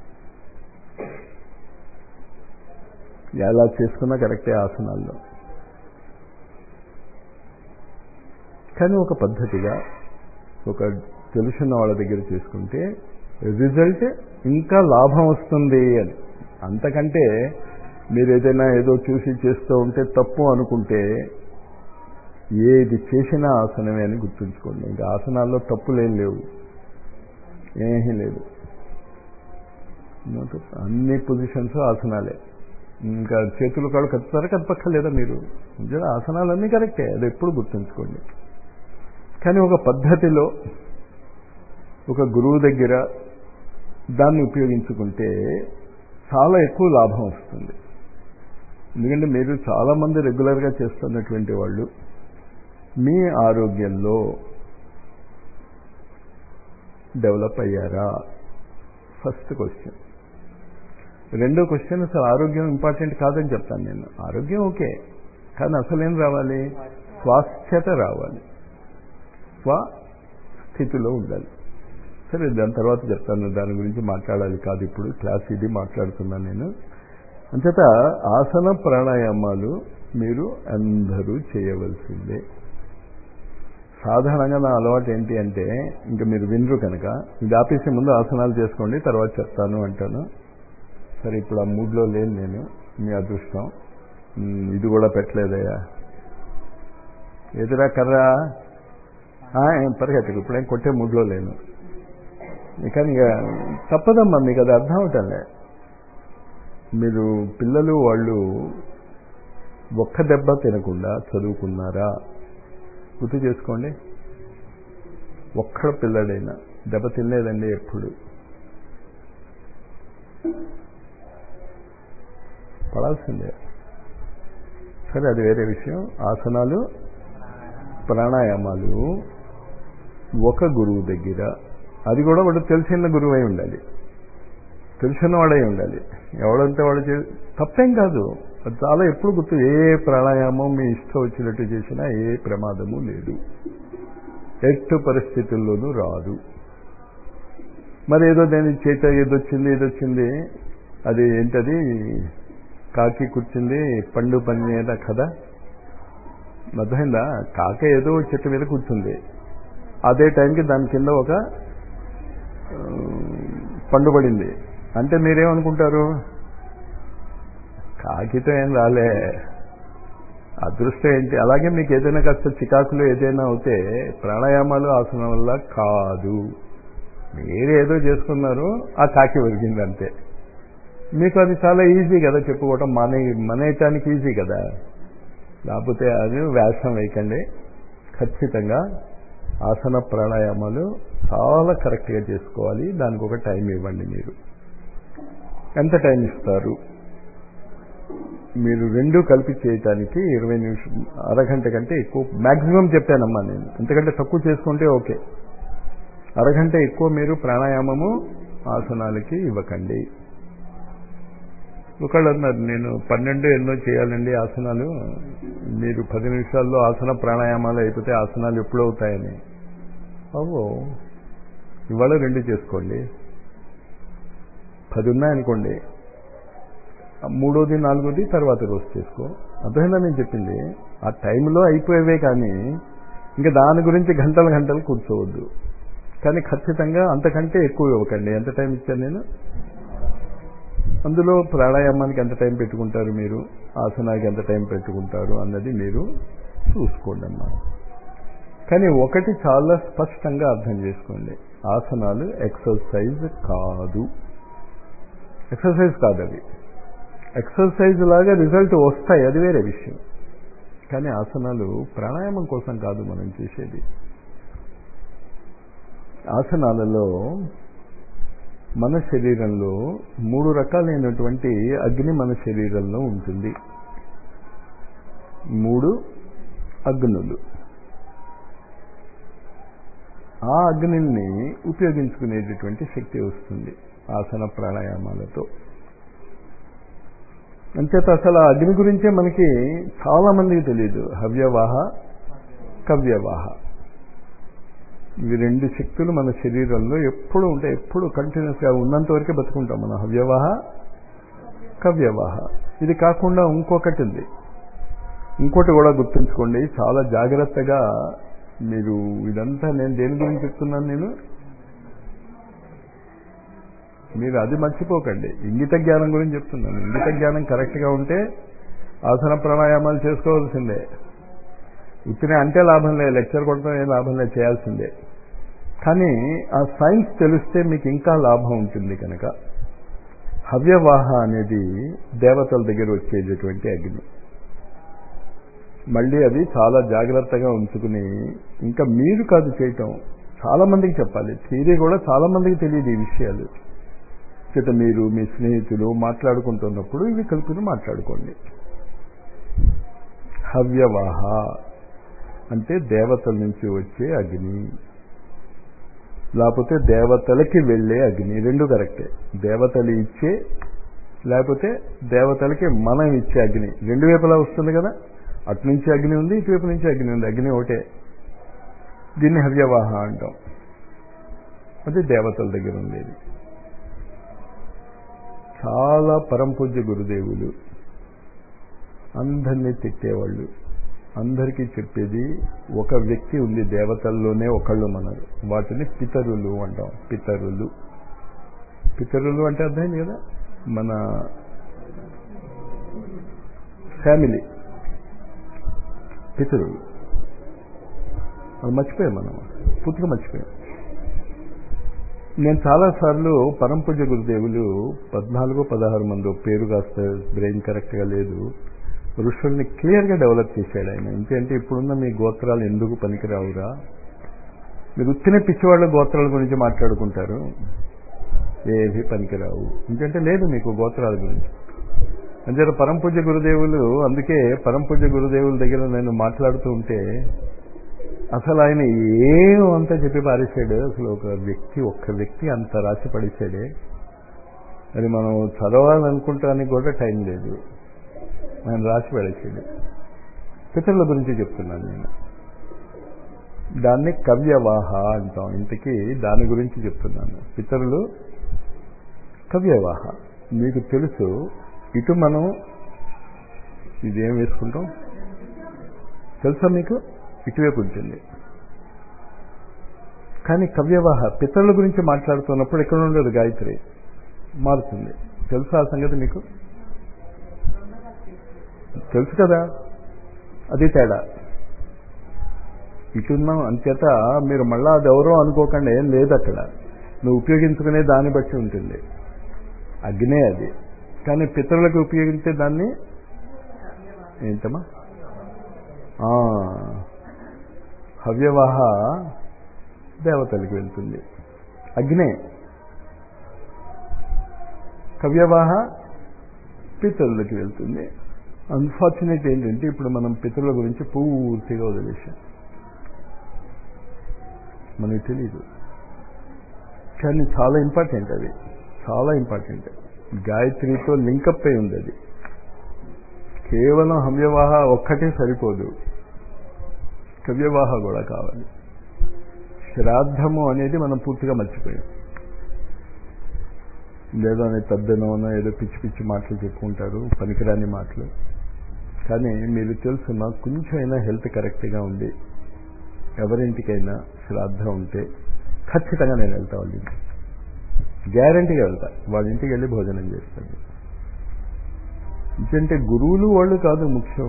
ఎలా చేసుకున్నా కరెక్టే ఆసనాల్లో కానీ ఒక పద్ధతిగా ఒక తెలుసున్న వాళ్ళ దగ్గర చేసుకుంటే రిజల్ట్ ఇంకా లాభం వస్తుంది అని అంతకంటే మీరు ఏదైనా ఏదో చూసి చేస్తూ ఉంటే తప్పు అనుకుంటే ఏది చేసినా ఆసనమే అని గుర్తుంచుకోండి ఇంకా ఆసనాల్లో తప్పులేం లేవు ఏమీ లేదు అన్ని పొజిషన్స్ ఆసనాలే ఇంకా చేతులు కాళ్ళు కత్తుతారా కదపక్కర్లేదా మీరు నిజంగా ఆసనాలన్నీ కరెక్టే అది ఎప్పుడు గుర్తుంచుకోండి కానీ ఒక పద్ధతిలో ఒక గురువు దగ్గర దాన్ని ఉపయోగించుకుంటే చాలా ఎక్కువ లాభం వస్తుంది ఎందుకంటే మీరు చాలామంది రెగ్యులర్గా చేస్తున్నటువంటి వాళ్ళు మీ ఆరోగ్యంలో డెవలప్ అయ్యారా ఫస్ట్ క్వశ్చన్ రెండో క్వశ్చన్ అసలు ఆరోగ్యం ఇంపార్టెంట్ కాదని చెప్తాను నేను ఆరోగ్యం ఓకే కానీ అసలు ఏం రావాలి స్వాస్థ్యత రావాలి స్వస్థితిలో ఉండాలి సరే దాని తర్వాత చెప్తాను దాని గురించి మాట్లాడాలి కాదు ఇప్పుడు క్లాస్ ఇది మాట్లాడుతున్నాను నేను అంచేత ఆసన ప్రాణాయామాలు మీరు అందరూ చేయవలసిందే సాధారణంగా నా అలవాటు ఏంటి అంటే ఇంకా మీరు వినరు కనుక ఇది ఆపేసే ముందు ఆసనాలు చేసుకోండి తర్వాత చెప్తాను అంటాను సరే ఇప్పుడు ఆ మూడ్లో లేను నేను మీ అదృష్టం ఇది కూడా పెట్టలేదయ్యా ఎదురా కర్రా పరిగెత్తకు ఇప్పుడేం కొట్టే మూడ్లో లేను కానీ ఇక తప్పదమ్మా మీకు అది అర్థం అవుతాలే మీరు పిల్లలు వాళ్ళు ఒక్క దెబ్బ తినకుండా చదువుకున్నారా గుర్తు చేసుకోండి ఒక్కడ పిల్లడైనా దెబ్బ తినలేదండి ఎప్పుడు పడాల్సిందే సరే అది వేరే విషయం ఆసనాలు ప్రాణాయామాలు ఒక గురువు దగ్గర అది కూడా వాడు తెలిసిన గురువు అయి ఉండాలి తెలిసిన వాడై ఉండాలి ఎవడంటే వాడు చే తప్పేం కాదు అది చాలా ఎప్పుడు గుర్తు ఏ ప్రాణాయామం మీ ఇష్టం వచ్చినట్టు చేసినా ఏ ప్రమాదము లేదు ఎట్టు పరిస్థితుల్లోనూ రాదు మరి ఏదో నేను చేత ఏదొచ్చింది ఏదొచ్చింది అది ఏంటది కాకి కూర్చుంది పండు పనిద కదా అర్థమైందా కాక ఏదో చెట్టు మీద కూర్చుంది అదే టైంకి దాని కింద ఒక పండు పడింది అంటే మీరేమనుకుంటారు కాకితో ఏం రాలే అదృష్టం ఏంటి అలాగే మీకు ఏదైనా కాస్త చికాకులు ఏదైనా అవుతే ప్రాణాయామాలు ఆసనం వల్ల కాదు మీరు ఏదో చేసుకున్నారు ఆ కాకి ఒరిగింది అంతే మీకు అది చాలా ఈజీ కదా చెప్పుకోవటం మానే మనేయటానికి ఈజీ కదా లేకపోతే అది వ్యాసం వేయకండి ఖచ్చితంగా ఆసన ప్రాణాయామాలు చాలా కరెక్ట్గా చేసుకోవాలి దానికి ఒక టైం ఇవ్వండి మీరు ఎంత టైం ఇస్తారు మీరు రెండు కలిపి చేయటానికి ఇరవై నిమిషం అరగంట కంటే ఎక్కువ మ్యాక్సిమం చెప్పానమ్మా నేను ఎందుకంటే తక్కువ చేసుకుంటే ఓకే అరగంట ఎక్కువ మీరు ప్రాణాయామము ఆసనాలకి ఇవ్వకండి ఒకళ్ళు అన్నారు నేను పన్నెండు ఎన్నో చేయాలండి ఆసనాలు మీరు పది నిమిషాల్లో ఆసన ప్రాణాయామాలు అయిపోతే ఆసనాలు ఎప్పుడు అవుతాయని అవో ఇవాళ రెండు చేసుకోండి పది ఉన్నాయనుకోండి మూడోది నాలుగోది తర్వాత రోజు చేసుకో అర్థమైందా నేను చెప్పింది ఆ టైంలో అయిపోయేవే కానీ ఇంకా దాని గురించి గంటలు గంటలు కూర్చోవద్దు కానీ ఖచ్చితంగా అంతకంటే ఎక్కువ ఇవ్వకండి ఎంత టైం ఇచ్చాను నేను అందులో ప్రాణాయామానికి ఎంత టైం పెట్టుకుంటారు మీరు ఆసనానికి ఎంత టైం పెట్టుకుంటారు అన్నది మీరు చూసుకోండి అమ్మా కానీ ఒకటి చాలా స్పష్టంగా అర్థం చేసుకోండి ఆసనాలు ఎక్సర్సైజ్ కాదు ఎక్సర్సైజ్ కాదు అది ఎక్సర్సైజ్ లాగా రిజల్ట్ వస్తాయి అది వేరే విషయం కానీ ఆసనాలు ప్రాణాయామం కోసం కాదు మనం చేసేది ఆసనాలలో మన శరీరంలో మూడు రకాలైనటువంటి అగ్ని మన శరీరంలో ఉంటుంది మూడు అగ్నులు ఆ అగ్నిని ఉపయోగించుకునేటటువంటి శక్తి వస్తుంది ఆసన ప్రాణాయామాలతో అంచేత అసలు ఆ అగ్ని గురించే మనకి చాలా మందికి తెలియదు హవ్యవాహ కవ్యవాహ ఇవి రెండు శక్తులు మన శరీరంలో ఎప్పుడు ఉంటాయి ఎప్పుడు కంటిన్యూస్గా ఉన్నంత వరకే బతుకుంటాం మనం హవ్యవాహ కవ్యవాహ ఇది కాకుండా ఇంకొకటి ఉంది ఇంకోటి కూడా గుర్తుంచుకోండి చాలా జాగ్రత్తగా మీరు ఇదంతా నేను దేని గురించి చెప్తున్నాను నేను మీరు అది మర్చిపోకండి ఇంగిత జ్ఞానం గురించి చెప్తున్నాను ఇంగిత జ్ఞానం కరెక్ట్గా ఉంటే ఆసన ప్రాణాయామాలు చేసుకోవాల్సిందే ఇతనే అంటే లాభం లేదు లెక్చర్ కొడతాం ఏం లాభం లేదు చేయాల్సిందే కానీ ఆ సైన్స్ తెలిస్తే మీకు ఇంకా లాభం ఉంటుంది కనుక హవ్యవాహ అనేది దేవతల దగ్గర వచ్చేటటువంటి అగ్ని మళ్ళీ అది చాలా జాగ్రత్తగా ఉంచుకుని ఇంకా మీరు కాదు చేయటం చాలా మందికి చెప్పాలి థీరీ కూడా చాలా మందికి తెలియదు ఈ విషయాలు చేత మీరు మీ స్నేహితులు మాట్లాడుకుంటున్నప్పుడు ఇవి కలుపుకుని మాట్లాడుకోండి హవ్యవాహ అంటే దేవతల నుంచి వచ్చే అగ్ని లేకపోతే దేవతలకి వెళ్ళే అగ్ని రెండు కరెక్టే దేవతలు ఇచ్చే లేకపోతే దేవతలకి మనం ఇచ్చే అగ్ని రెండు వైపులా వస్తుంది కదా అటు నుంచి అగ్ని ఉంది ఇటువైపు నుంచి అగ్ని ఉంది అగ్ని ఒకటే దీన్ని హవ్యవాహ అంటాం అది దేవతల దగ్గర ఉండేది చాలా పరంపూజ్య గురుదేవులు అందరినీ తిట్టేవాళ్ళు అందరికీ చెప్పేది ఒక వ్యక్తి ఉంది దేవతల్లోనే ఒకళ్ళు మనరు వాటిని పితరులు అంటాం పితరులు పితరులు అంటే అర్థమైంది కదా మన ఫ్యామిలీ పితరులు అది మర్చిపోయాం మనం పూర్తిగా మర్చిపోయాం నేను చాలాసార్లు పరంపూజ గురుదేవులు పద్నాలుగు పదహారు మంది పేరు కాస్త బ్రెయిన్ కరెక్ట్గా లేదు ఋషుల్ని క్లియర్గా డెవలప్ చేశాడు ఆయన ఎందుకంటే ఇప్పుడున్న మీ గోత్రాలు ఎందుకు పనికిరావురా మీరు ఉత్తిన పిచ్చివాళ్ళ గోత్రాల గురించి మాట్లాడుకుంటారు ఏవి పనికిరావు ఎందుకంటే లేదు మీకు గోత్రాల గురించి అంచేత పరంపూజ గురుదేవులు అందుకే పరంపూజ గురుదేవుల దగ్గర నేను మాట్లాడుతూ ఉంటే అసలు ఆయన ఏం అంతా చెప్పి పారేశాడు అసలు ఒక వ్యక్తి ఒక్క వ్యక్తి అంత రాసి పడేశాడే అది మనం చదవాలనుకుంటానికి కూడా టైం లేదు ఆయన రాసి పడేసాడు పితరుల గురించి చెప్తున్నాను నేను దాన్ని కవ్యవాహ అంటాం ఇంతకీ దాని గురించి చెప్తున్నాను పితరులు కవ్యవాహ మీకు తెలుసు ఇటు మనం ఇదేం వేసుకుంటాం తెలుసా మీకు ఇటువైపు ఉంటుంది కానీ కవ్యవాహ పితరుల గురించి మాట్లాడుతున్నప్పుడు ఎక్కడ ఉండదు గాయత్రి మారుతుంది తెలుసా ఆ సంగతి మీకు తెలుసు కదా అది తేడా ఇటున్నాం అంచేత మీరు మళ్ళా అది ఎవరో అనుకోకుండా ఏం లేదు అక్కడ నువ్వు ఉపయోగించుకునే దాన్ని బట్టి ఉంటుంది అగ్నే అది కానీ పితరులకు ఉపయోగించే దాన్ని ఏంటమ్మా హవ్యవాహ దేవతలకు వెళ్తుంది అగ్నే కవ్యవాహ పితరులకి వెళ్తుంది అన్ఫార్చునేట్ ఏంటంటే ఇప్పుడు మనం పితరుల గురించి పూర్తిగా వదిలేసాం మనకి తెలియదు కానీ చాలా ఇంపార్టెంట్ అది చాలా ఇంపార్టెంట్ గాయత్రితో లింకప్ అయి ఉంది అది కేవలం హవ్యవాహ ఒక్కటే సరిపోదు కవ్యవాహ కూడా కావాలి శ్రాద్ధము అనేది మనం పూర్తిగా మర్చిపోయాం లేదో అని తద్దనోనో ఏదో పిచ్చి పిచ్చి మాటలు చెప్పుకుంటారు పనికిరాని మాటలు కానీ మీరు తెలుసు నాకు కొంచెమైనా హెల్త్ కరెక్ట్గా ఉండి ఎవరింటికైనా శ్రాద్ధ ఉంటే ఖచ్చితంగా నేను వెళ్తా వాళ్ళ ఇంటికి గ్యారంటీగా వెళ్తా వాళ్ళ ఇంటికి వెళ్ళి భోజనం చేస్తాను ఎందుకంటే గురువులు వాళ్ళు కాదు ముఖ్యం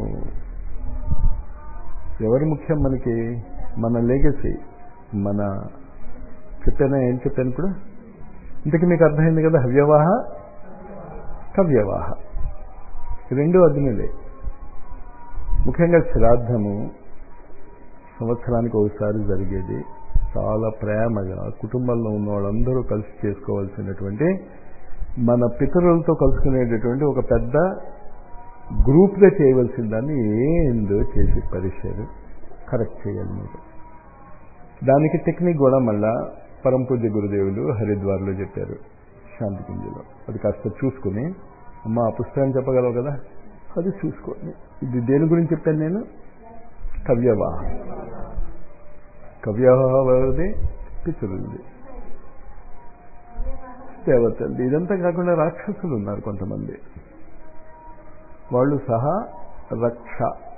ఎవరు ముఖ్యం మనకి మన లెగసీ మన చెప్పానా ఏం చెప్పాను ఇప్పుడు ఇంతకీ మీకు అర్థమైంది కదా హవ్యవాహ కవ్యవాహ రెండు అగ్నిలే ముఖ్యంగా శ్రాద్ధము సంవత్సరానికి ఒకసారి జరిగేది చాలా ప్రేమగా కుటుంబంలో ఉన్న వాళ్ళందరూ కలిసి చేసుకోవాల్సినటువంటి మన పితరులతో కలుసుకునేటటువంటి ఒక పెద్ద గ్రూప్గా చేయవలసిన దాన్ని ఏందో చేసి పరిచయం కరెక్ట్ చేయాలి మీరు దానికి టెక్నిక్ కూడా మళ్ళా పరంపూజ్య గురుదేవులు హరిద్వార్లో చెప్పారు శాంతికుంజలో అది కాస్త చూసుకుని అమ్మ ఆ పుస్తకం చెప్పగలవు కదా అది చూసుకోండి ఇది దేని గురించి చెప్పాను నేను కవ్యవాహ కవ్యవాహది పితరులది దేవతలది ఇదంతా కాకుండా రాక్షసులు ఉన్నారు కొంతమంది వాళ్ళు సహా రక్ష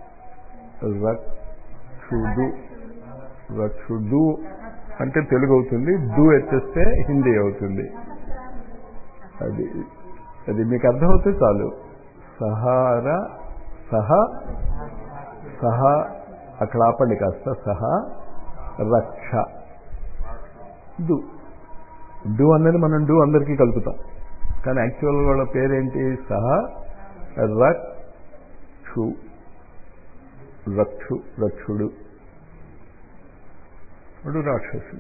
రక్షుడు రక్షుడు అంటే తెలుగు అవుతుంది డు ఎత్తేస్తే హిందీ అవుతుంది అది అది మీకు అర్థమవుతే చాలు సహార సహ సహ అక్కడ ఆపండి కాస్త సహ రక్ష డు డు అన్నది మనం డు అందరికీ కలుపుతాం కానీ యాక్చువల్ వాళ్ళ పేరేంటి సహ రక్షు రక్షు రక్షుడు వాడు రాక్షసుడు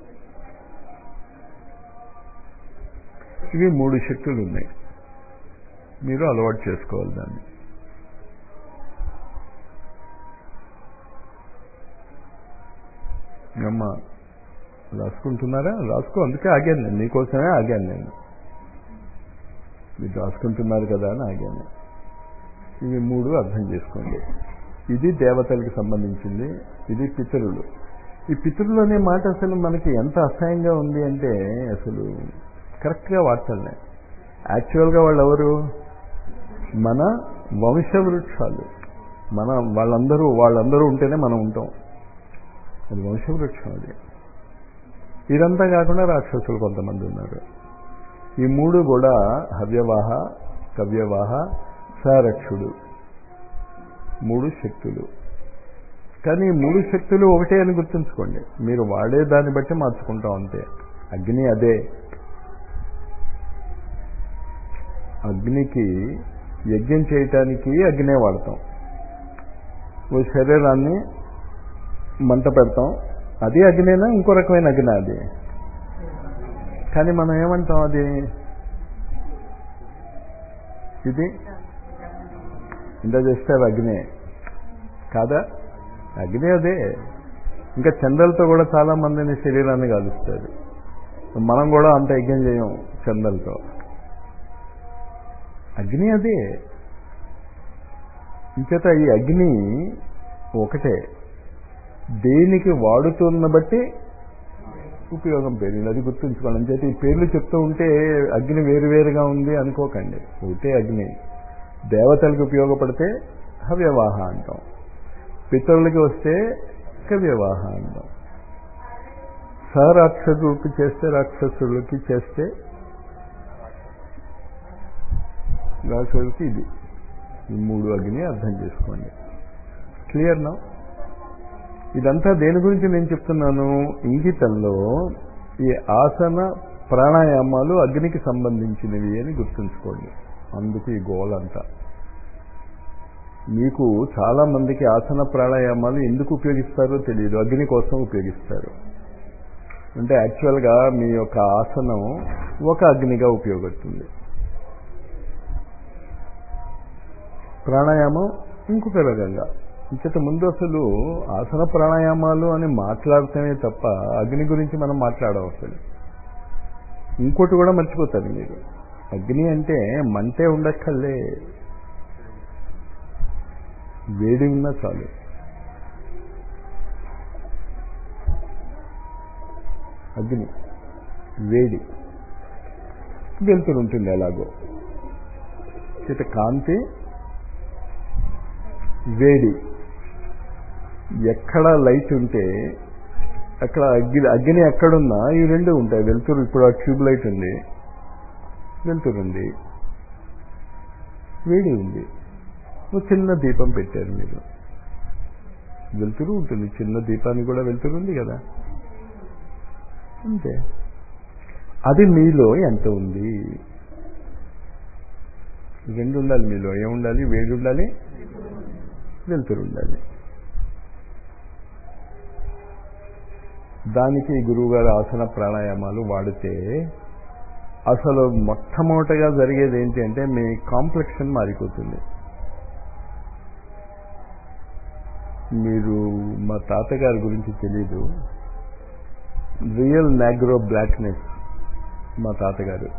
ఇవి మూడు శక్తులు ఉన్నాయి మీరు అలవాటు చేసుకోవాలి దాన్ని అమ్మ రాసుకుంటున్నారా రాసుకో అందుకే ఆగాను నేను నీకోసమే ఆగాను నేను మీరు రాసుకుంటున్నారు కదా అని ఆగాను ఇవి మూడు అర్థం చేసుకోండి ఇది దేవతలకు సంబంధించింది ఇది పితరులు ఈ పితరులు అనే మాట అసలు మనకి ఎంత అసహ్యంగా ఉంది అంటే అసలు కరెక్ట్గా వాడతాలే యాక్చువల్గా వాళ్ళు ఎవరు మన వంశవృక్షాలు మన వాళ్ళందరూ వాళ్ళందరూ ఉంటేనే మనం ఉంటాం అది వంశవృక్షం అది ఇదంతా కాకుండా రాక్షసులు కొంతమంది ఉన్నారు ఈ మూడు కూడా హవ్యవాహ కవ్యవాహ సరక్షుడు మూడు శక్తులు కానీ ఈ మూడు శక్తులు ఒకటే అని గుర్తుంచుకోండి మీరు వాడే దాన్ని బట్టి మార్చుకుంటాం అంతే అగ్ని అదే అగ్నికి యజ్ఞం చేయటానికి అగ్నే వాడతాం ఓ శరీరాన్ని మంట పెడతాం అది అగ్నేనా ఇంకో రకమైన అగ్ని అది కానీ మనం ఏమంటాం అది ఇది ఇంత చేస్తే అది అగ్నే కాదా అగ్ని అదే ఇంకా చందలతో కూడా చాలా మందిని శరీరాన్ని కాలుస్తారు మనం కూడా అంత యజ్ఞం చేయం చందలతో అగ్ని అదే ఇంచేత ఈ అగ్ని ఒకటే దేనికి వాడుతున్న బట్టి ఉపయోగం పెరిగింది అది గుర్తుంచుకోండి అంచేత ఈ పేర్లు చెప్తూ ఉంటే అగ్ని వేరువేరుగా ఉంది అనుకోకండి ఒకటే అగ్ని దేవతలకు ఉపయోగపడితే హవ్యవాహ అంటాం పితరులకి వస్తే కవ్యవాహ అంటాం సరాక్షసులకి చేస్తే రాక్షసులకి చేస్తే రాక్షసులకి ఇది ఈ మూడు అగ్ని అర్థం చేసుకోండి క్లియర్ నా ఇదంతా దేని గురించి నేను చెప్తున్నాను ఇంగితంలో ఈ ఆసన ప్రాణాయామాలు అగ్నికి సంబంధించినవి అని గుర్తుంచుకోండి అందుకు ఈ గోల్ అంతా మీకు చాలా మందికి ఆసన ప్రాణాయామాలు ఎందుకు ఉపయోగిస్తారో తెలియదు అగ్ని కోసం ఉపయోగిస్తారు అంటే యాక్చువల్గా మీ యొక్క ఆసనం ఒక అగ్నిగా ఉపయోగపడుతుంది ప్రాణాయామం ఇంకొక రకంగా ఇంకట ముందు అసలు ఆసన ప్రాణాయామాలు అని మాట్లాడటమే తప్ప అగ్ని గురించి మనం మాట్లాడవసలు ఇంకోటి కూడా మర్చిపోతారు మీరు అగ్ని అంటే మంటే ఉండక్కర్లే వేడి ఉన్నా చాలు అగ్ని వేడి వెళ్తురు ఉంటుంది ఎలాగో ఇట కాంతి వేడి ఎక్కడ లైట్ ఉంటే అక్కడ అగ్గి అగ్ని ఎక్కడున్నా ఈ రెండు ఉంటాయి వెళ్తురు ఇప్పుడు ఆ ట్యూబ్ లైట్ ఉంది వెళ్తురు ఉంది వేడి ఉంది ఒక చిన్న దీపం పెట్టారు మీరు వెళ్తురు ఉంటుంది చిన్న దీపానికి కూడా వెళ్తురు ఉంది కదా అంతే అది మీలో ఎంత ఉంది రెండు ఉండాలి మీలో ఏముండాలి వేడి ఉండాలి వెళ్తురు ఉండాలి దానికి గురువుగారు ఆసన ప్రాణాయామాలు వాడితే అసలు మొట్టమొదటగా జరిగేది ఏంటి అంటే మీ కాంప్లెక్షన్ మారిపోతుంది మీరు మా తాతగారి గురించి తెలీదు రియల్ నాగ్రో బ్లాక్నెస్ మా తాతగారు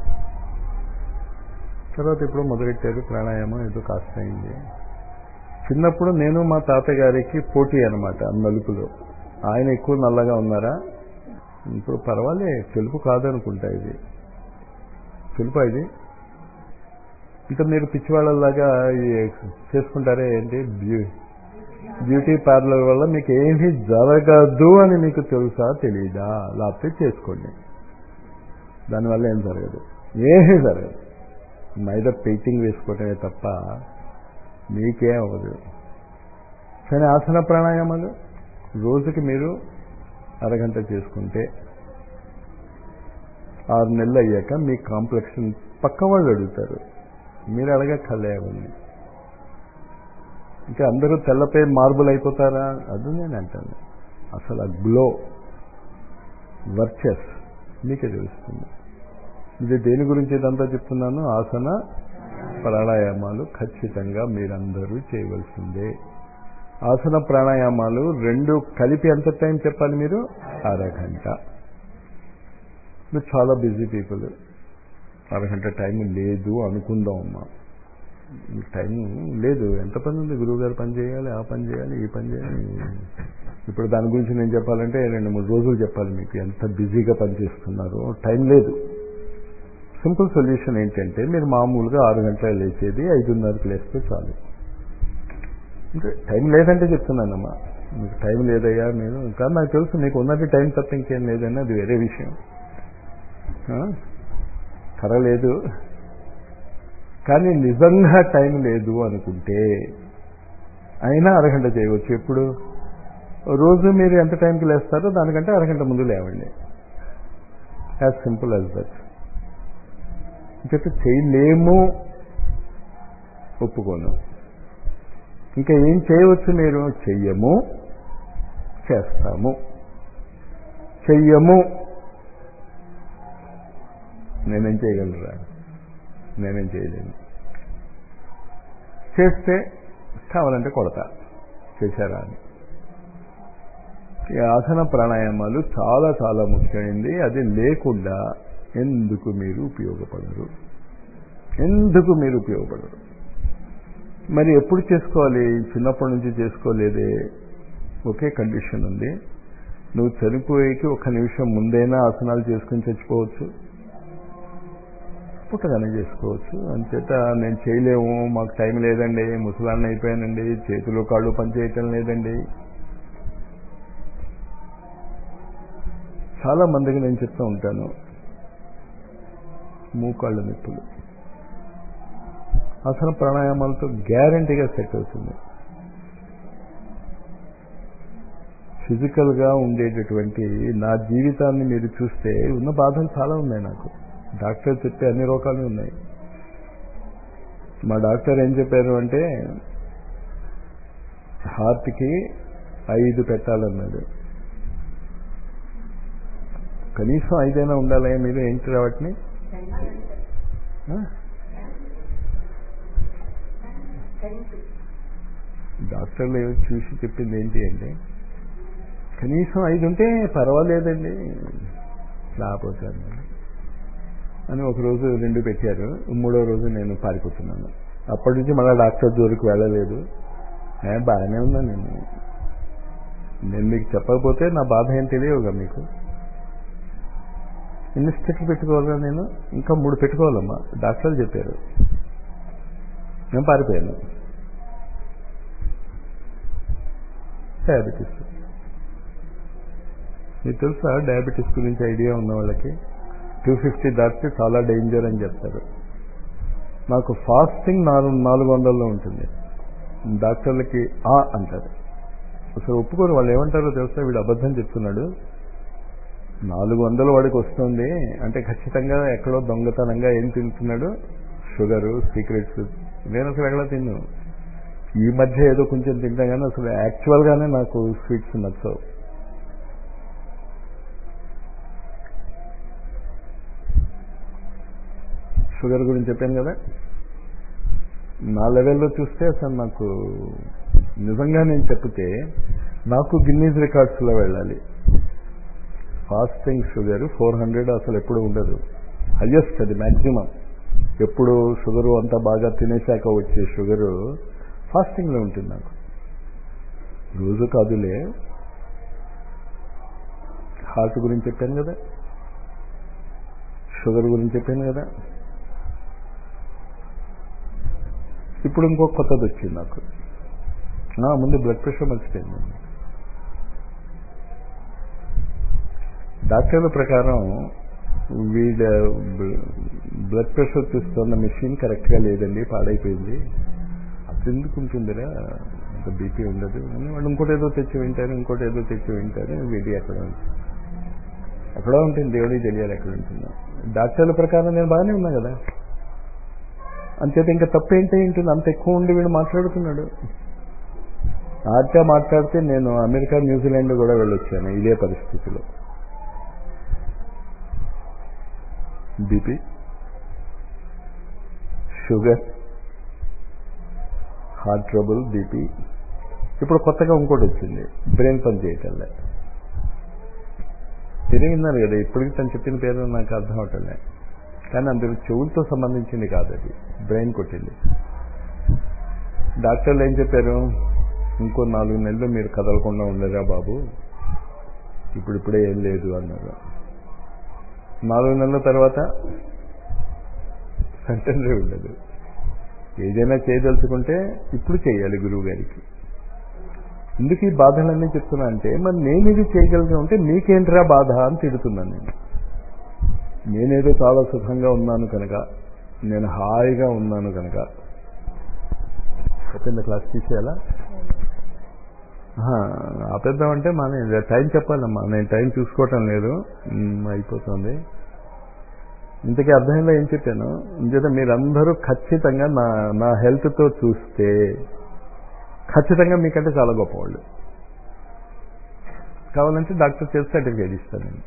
తర్వాత ఇప్పుడు మొదలెట్టారు ప్రాణాయామం ఏదో కాస్త అయింది చిన్నప్పుడు నేను మా తాతగారికి పోటీ అనమాట నలుపులో ఆయన ఎక్కువ నల్లగా ఉన్నారా ఇప్పుడు పర్వాలే తెలుపు కాదనుకుంటా ఇది తెలుపా ఇది ఇంకా మీరు పిచ్చివాళ్ళలాగా చేసుకుంటారే ఏంటి బ్యూ బ్యూటీ పార్లర్ వల్ల మీకు ఏమీ జరగదు అని మీకు తెలుసా తెలియదా లేకపోతే చేసుకోండి దానివల్ల ఏం జరగదు ఏమీ జరగదు మైదా పెయింటింగ్ వేసుకోవటమే తప్ప మీకేం అవ్వదు కానీ ఆసన ప్రాణాయామాలు రోజుకి మీరు అరగంట చేసుకుంటే ఆరు నెలలు అయ్యాక మీ కాంప్లెక్షన్ పక్క వాళ్ళు అడుగుతారు మీరు అడగక్కర్లే అవన్నీ ఇంకా అందరూ తెల్లపై మార్బుల్ అయిపోతారా అది నేను అంటాను అసలు ఆ గ్లో వర్చస్ మీకే తెలుస్తుంది ఇది దేని గురించి ఇదంతా చెప్తున్నాను ఆసన ప్రాణాయామాలు ఖచ్చితంగా మీరందరూ చేయవలసిందే ఆసన ప్రాణాయామాలు రెండు కలిపి ఎంత టైం చెప్పాలి మీరు అరగంట మీరు చాలా బిజీ పీపుల్ అరగంట టైం లేదు అనుకుందాం అమ్మా టైం లేదు ఎంత పని ఉంది గురువుగారు పని చేయాలి ఆ పని చేయాలి ఈ పని చేయాలి ఇప్పుడు దాని గురించి నేను చెప్పాలంటే రెండు మూడు రోజులు చెప్పాలి మీకు ఎంత బిజీగా పనిచేస్తున్నారో టైం లేదు సింపుల్ సొల్యూషన్ ఏంటంటే మీరు మామూలుగా ఆరు గంటలు లేచేది ఐదున్నరకు లేస్తే చాలు అంటే టైం లేదంటే చెప్తున్నానమ్మా మీకు టైం లేదయ్యా మీరు కానీ నాకు తెలుసు మీకు ఉన్నది టైం తప్ప ఇంకేం లేదని అది వేరే విషయం కర లేదు కానీ నిజంగా టైం లేదు అనుకుంటే అయినా అరగంట చేయవచ్చు ఎప్పుడు రోజు మీరు ఎంత టైంకి లేస్తారో దానికంటే అరగంట ముందు లేవండి యాజ్ సింపుల్ యాజ్ దట్ ఇంకైతే చేయలేము ఒప్పుకోను ఇంకా ఏం చేయవచ్చు మీరు చెయ్యము చేస్తాము చెయ్యము నేనేం చేయగలరా నేనేం చేయలేను చేస్తే కావాలంటే కొడతా చేశారా అని ఈ ఆసన ప్రాణాయామాలు చాలా చాలా ముఖ్యమైనది అది లేకుండా ఎందుకు మీరు ఉపయోగపడరు ఎందుకు మీరు ఉపయోగపడరు మరి ఎప్పుడు చేసుకోవాలి చిన్నప్పటి నుంచి చేసుకోలేదే ఒకే కండిషన్ ఉంది నువ్వు చనిపోయేకి ఒక నిమిషం ముందైనా ఆసనాలు చేసుకుని చచ్చిపోవచ్చు పుట్టగానే చేసుకోవచ్చు అంచేత నేను చేయలేము మాకు టైం లేదండి ముసలాన్ని అయిపోయానండి చేతులు కాళ్ళు పనిచేయటం లేదండి చాలా మందికి నేను చెప్తూ ఉంటాను మూకాళ్ళ నొప్పులు అసలు ప్రాణాయామాలతో గ్యారంటీగా సెట్ అవుతుంది ఫిజికల్గా ఉండేటటువంటి నా జీవితాన్ని మీరు చూస్తే ఉన్న బాధలు చాలా ఉన్నాయి నాకు డాక్టర్ చెప్పే అన్ని రోగాలు ఉన్నాయి మా డాక్టర్ ఏం చెప్పారు అంటే హార్ట్కి ఐదు పెట్టాలన్నాడు కనీసం ఐదైనా ఉండాలి మీరు ఏంటి వాటిని డాక్టర్లు చూసి చెప్పింది ఏంటి అంటే కనీసం ఐదు ఉంటే పర్వాలేదండి లేకపోతే అని ఒక రోజు రెండు పెట్టారు మూడో రోజు నేను పారిపోతున్నాను అప్పటి నుంచి మళ్ళీ డాక్టర్ జోలికి వెళ్ళలేదు బాగానే ఉన్నా నేను నేను మీకు చెప్పకపోతే నా బాధ ఏం తెలియవుగా మీకు ఎన్ని స్టెట్లు పెట్టుకోవాలా నేను ఇంకా మూడు పెట్టుకోవాలమ్మా డాక్టర్లు చెప్పారు నేను పారిపోయాను డయాబెటీస్ మీకు తెలుసా డయాబెటీస్ గురించి ఐడియా ఉన్న వాళ్ళకి టూ ఫిఫ్టీ దాటితే చాలా డేంజర్ అని చెప్తారు నాకు ఫాస్టింగ్ నాలుగు నాలుగు వందల్లో ఉంటుంది డాక్టర్లకి ఆ అంటారు అసలు ఒప్పుకోరు వాళ్ళు ఏమంటారో తెలుసా వీడు అబద్ధం చెప్తున్నాడు నాలుగు వందల వాడికి వస్తుంది అంటే ఖచ్చితంగా ఎక్కడో దొంగతనంగా ఏం తింటున్నాడు షుగరు సీక్రెట్స్ నేను అసలు ఎక్కడ తిన్ను ఈ మధ్య ఏదో కొంచెం తింటా కానీ అసలు యాక్చువల్గానే నాకు స్వీట్స్ నచ్చవు షుగర్ గురించి చెప్పాను కదా నా లెవెల్లో చూస్తే అసలు నాకు నిజంగా నేను చెప్తే నాకు గిన్నీస్ రికార్డ్స్లో వెళ్ళాలి ఫాస్టింగ్ షుగర్ ఫోర్ హండ్రెడ్ అసలు ఎప్పుడు ఉండదు హయ్యెస్ట్ అది మ్యాక్సిమం ఎప్పుడు షుగరు అంతా బాగా తినేశాక వచ్చే షుగరు ఫాస్టింగ్లో ఉంటుంది నాకు రోజు కాదులే హార్ట్ గురించి చెప్పాను కదా షుగర్ గురించి చెప్పాను కదా ఇప్పుడు ఇంకో కొత్తది వచ్చింది నాకు నా ముందు బ్లడ్ ప్రెషర్ మర్చిపోయింది డాక్టర్ల ప్రకారం వీడ బ్లడ్ ప్రెషర్ చూస్తున్న మెషిన్ కరెక్ట్గా లేదండి పాడైపోయింది అప్పుడు ఎందుకు ఉంటుందిరా అంత బీపీ ఉండదు అని వాళ్ళు ఇంకోటి ఏదో తెచ్చి వింటారు ఇంకోటి ఏదో తెచ్చి వింటారు వీడి ఎక్కడ ఎక్కడో ఉంటుంది దేవుడికి తెలియాలి ఎక్కడ ఉంటుందో డాక్టర్ల ప్రకారం నేను బాగానే ఉన్నా కదా అంచేత ఇంకా తప్పేంటి ఏంటి అంత ఎక్కువ ఉండి వీడు మాట్లాడుతున్నాడు ఆర్టా మాట్లాడితే నేను అమెరికా న్యూజిలాండ్ కూడా వెళ్ళొచ్చాను ఇదే పరిస్థితిలో BP sugar heart trouble BP ఇప్పుడు కొత్తగా ఇంకోటి వచ్చింది బ్రెయిన్ పని చేయటంలే తిరిగిన్నారు కదా ఇప్పటికి తను చెప్పిన పేరు నాకు అర్థం అవటంలే కానీ అందులో చెవులతో సంబంధించింది కాదు అది బ్రెయిన్ కొట్టింది డాక్టర్లు ఏం చెప్పారు ఇంకో నాలుగు నెలలు మీరు కదలకుండా ఉండరా బాబు ఇప్పుడు ఇప్పుడే ఏం లేదు అన్నారు నాలుగు నెలల తర్వాత సెంటెన్సే ఉండదు ఏదైనా చేయదలుచుకుంటే ఇప్పుడు చేయాలి గురువు గారికి ఎందుకు ఈ బాధలన్నీ చెప్తున్నా అంటే మరి నేను ఇది చేయగలిగా ఉంటే మీకేంట్రా బాధ అని తిడుతున్నాను నేను నేనేదో చాలా సుఖంగా ఉన్నాను కనుక నేను హాయిగా ఉన్నాను కనుక చెప్పింది క్లాస్ తీసేయాలా ఆపేద్దామంటే మా టైం చెప్పాలమ్మా నేను టైం చూసుకోవటం లేదు అయిపోతుంది ఇంతకీ అర్థంలో ఏం చెప్పాను ఇంచేత మీరందరూ ఖచ్చితంగా నా నా హెల్త్తో చూస్తే ఖచ్చితంగా మీకంటే చాలా గొప్పవాళ్ళు కావాలంటే డాక్టర్ చేసి సర్టిఫికేట్ ఇస్తాను నేను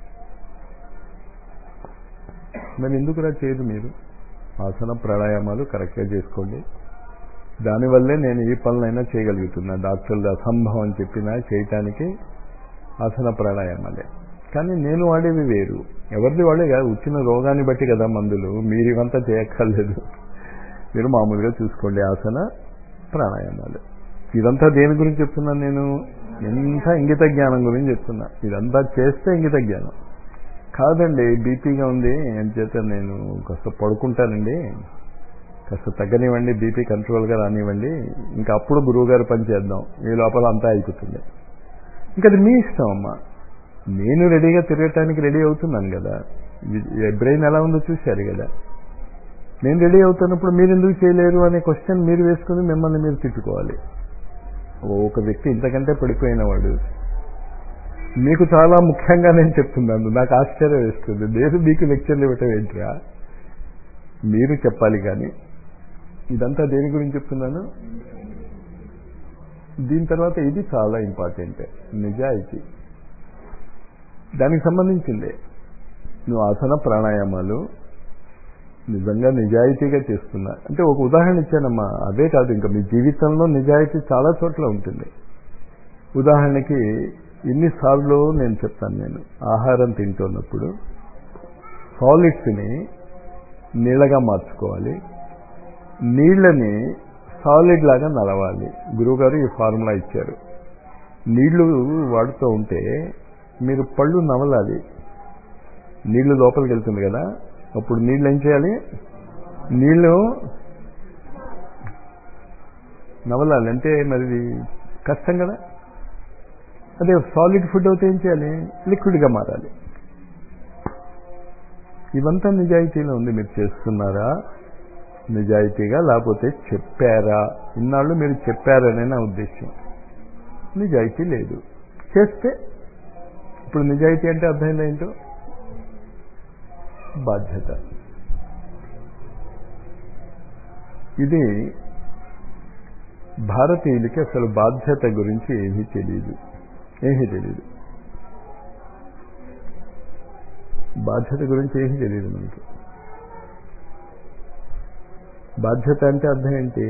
మరి ఎందుకురా చేయదు మీరు ఆసన ప్రాణాయామాలు కరెక్ట్గా చేసుకోండి దానివల్లే నేను ఈ పనులైనా చేయగలుగుతున్నా డాక్టర్లు అసంభవం చెప్పినా చేయటానికి ఆసన ప్రాణాయామాలే కానీ నేను వాడేవి వేరు ఎవరిది వాడే కాదు వచ్చిన రోగాన్ని బట్టి కదా మందులు మీరు ఇవంతా చేయక్కర్లేదు మీరు మామూలుగా చూసుకోండి ఆసన ప్రాణాయామాలు ఇదంతా దేని గురించి చెప్తున్నాను నేను ఎంత ఇంగిత జ్ఞానం గురించి చెప్తున్నా ఇదంతా చేస్తే ఇంగిత జ్ఞానం కాదండి బీపీగా ఉంది అని చేత నేను కాస్త పడుకుంటానండి కాస్త తగ్గనివ్వండి బీపీ కంట్రోల్గా రానివ్వండి ఇంకా అప్పుడు గురువుగారు పని చేద్దాం ఈ లోపల అంతా అయిపోతుంది ఇంకా అది మీ ఇష్టం అమ్మా నేను రెడీగా తిరగటానికి రెడీ అవుతున్నాను కదా బ్రెయిన్ ఎలా ఉందో చూశారు కదా నేను రెడీ అవుతున్నప్పుడు మీరు ఎందుకు చేయలేరు అనే క్వశ్చన్ మీరు వేసుకుని మిమ్మల్ని మీరు తిట్టుకోవాలి ఒక వ్యక్తి ఇంతకంటే పడిపోయిన వాడు మీకు చాలా ముఖ్యంగా నేను చెప్తున్నాను నాకు ఆశ్చర్యం వేస్తుంది నేను మీకు లెక్చర్లు ఇవ్వటం ఏంట్రా మీరు చెప్పాలి కానీ ఇదంతా దేని గురించి చెప్తున్నాను దీని తర్వాత ఇది చాలా ఇంపార్టెంట్ నిజాయితీ దానికి సంబంధించిందే నువ్వు ఆసన ప్రాణాయామాలు నిజంగా నిజాయితీగా చేస్తున్నా అంటే ఒక ఉదాహరణ ఇచ్చానమ్మా అదే కాదు ఇంకా మీ జీవితంలో నిజాయితీ చాలా చోట్ల ఉంటుంది ఉదాహరణకి ఇన్నిసార్లు నేను చెప్తాను నేను ఆహారం తింటున్నప్పుడు సాలిడ్స్ని నీళ్ళగా మార్చుకోవాలి నీళ్ళని సాలిడ్ లాగా నలవాలి గురువుగారు ఈ ఫార్ములా ఇచ్చారు నీళ్లు వాడుతూ ఉంటే మీరు పళ్ళు నవలాలి నీళ్లు లోపలికి వెళ్తుంది కదా అప్పుడు నీళ్ళు ఏం చేయాలి నీళ్లు నవలాలి అంటే మరి ఇది కష్టం కదా అదే సాలిడ్ ఫుడ్ అయితే ఏం చేయాలి లిక్విడ్గా మారాలి ఇవంతా నిజాయితీలో ఉంది మీరు చేస్తున్నారా నిజాయితీగా లేకపోతే చెప్పారా ఇన్నాళ్ళు మీరు చెప్పారనే నా ఉద్దేశం నిజాయితీ లేదు చేస్తే ఇప్పుడు నిజాయితీ అంటే అర్థమైంది ఏంటో బాధ్యత ఇది భారతీయులకి అసలు బాధ్యత గురించి ఏమీ తెలియదు ఏమీ తెలియదు బాధ్యత గురించి ఏమీ తెలియదు మనకి బాధ్యత అంటే అర్థం ఏంటి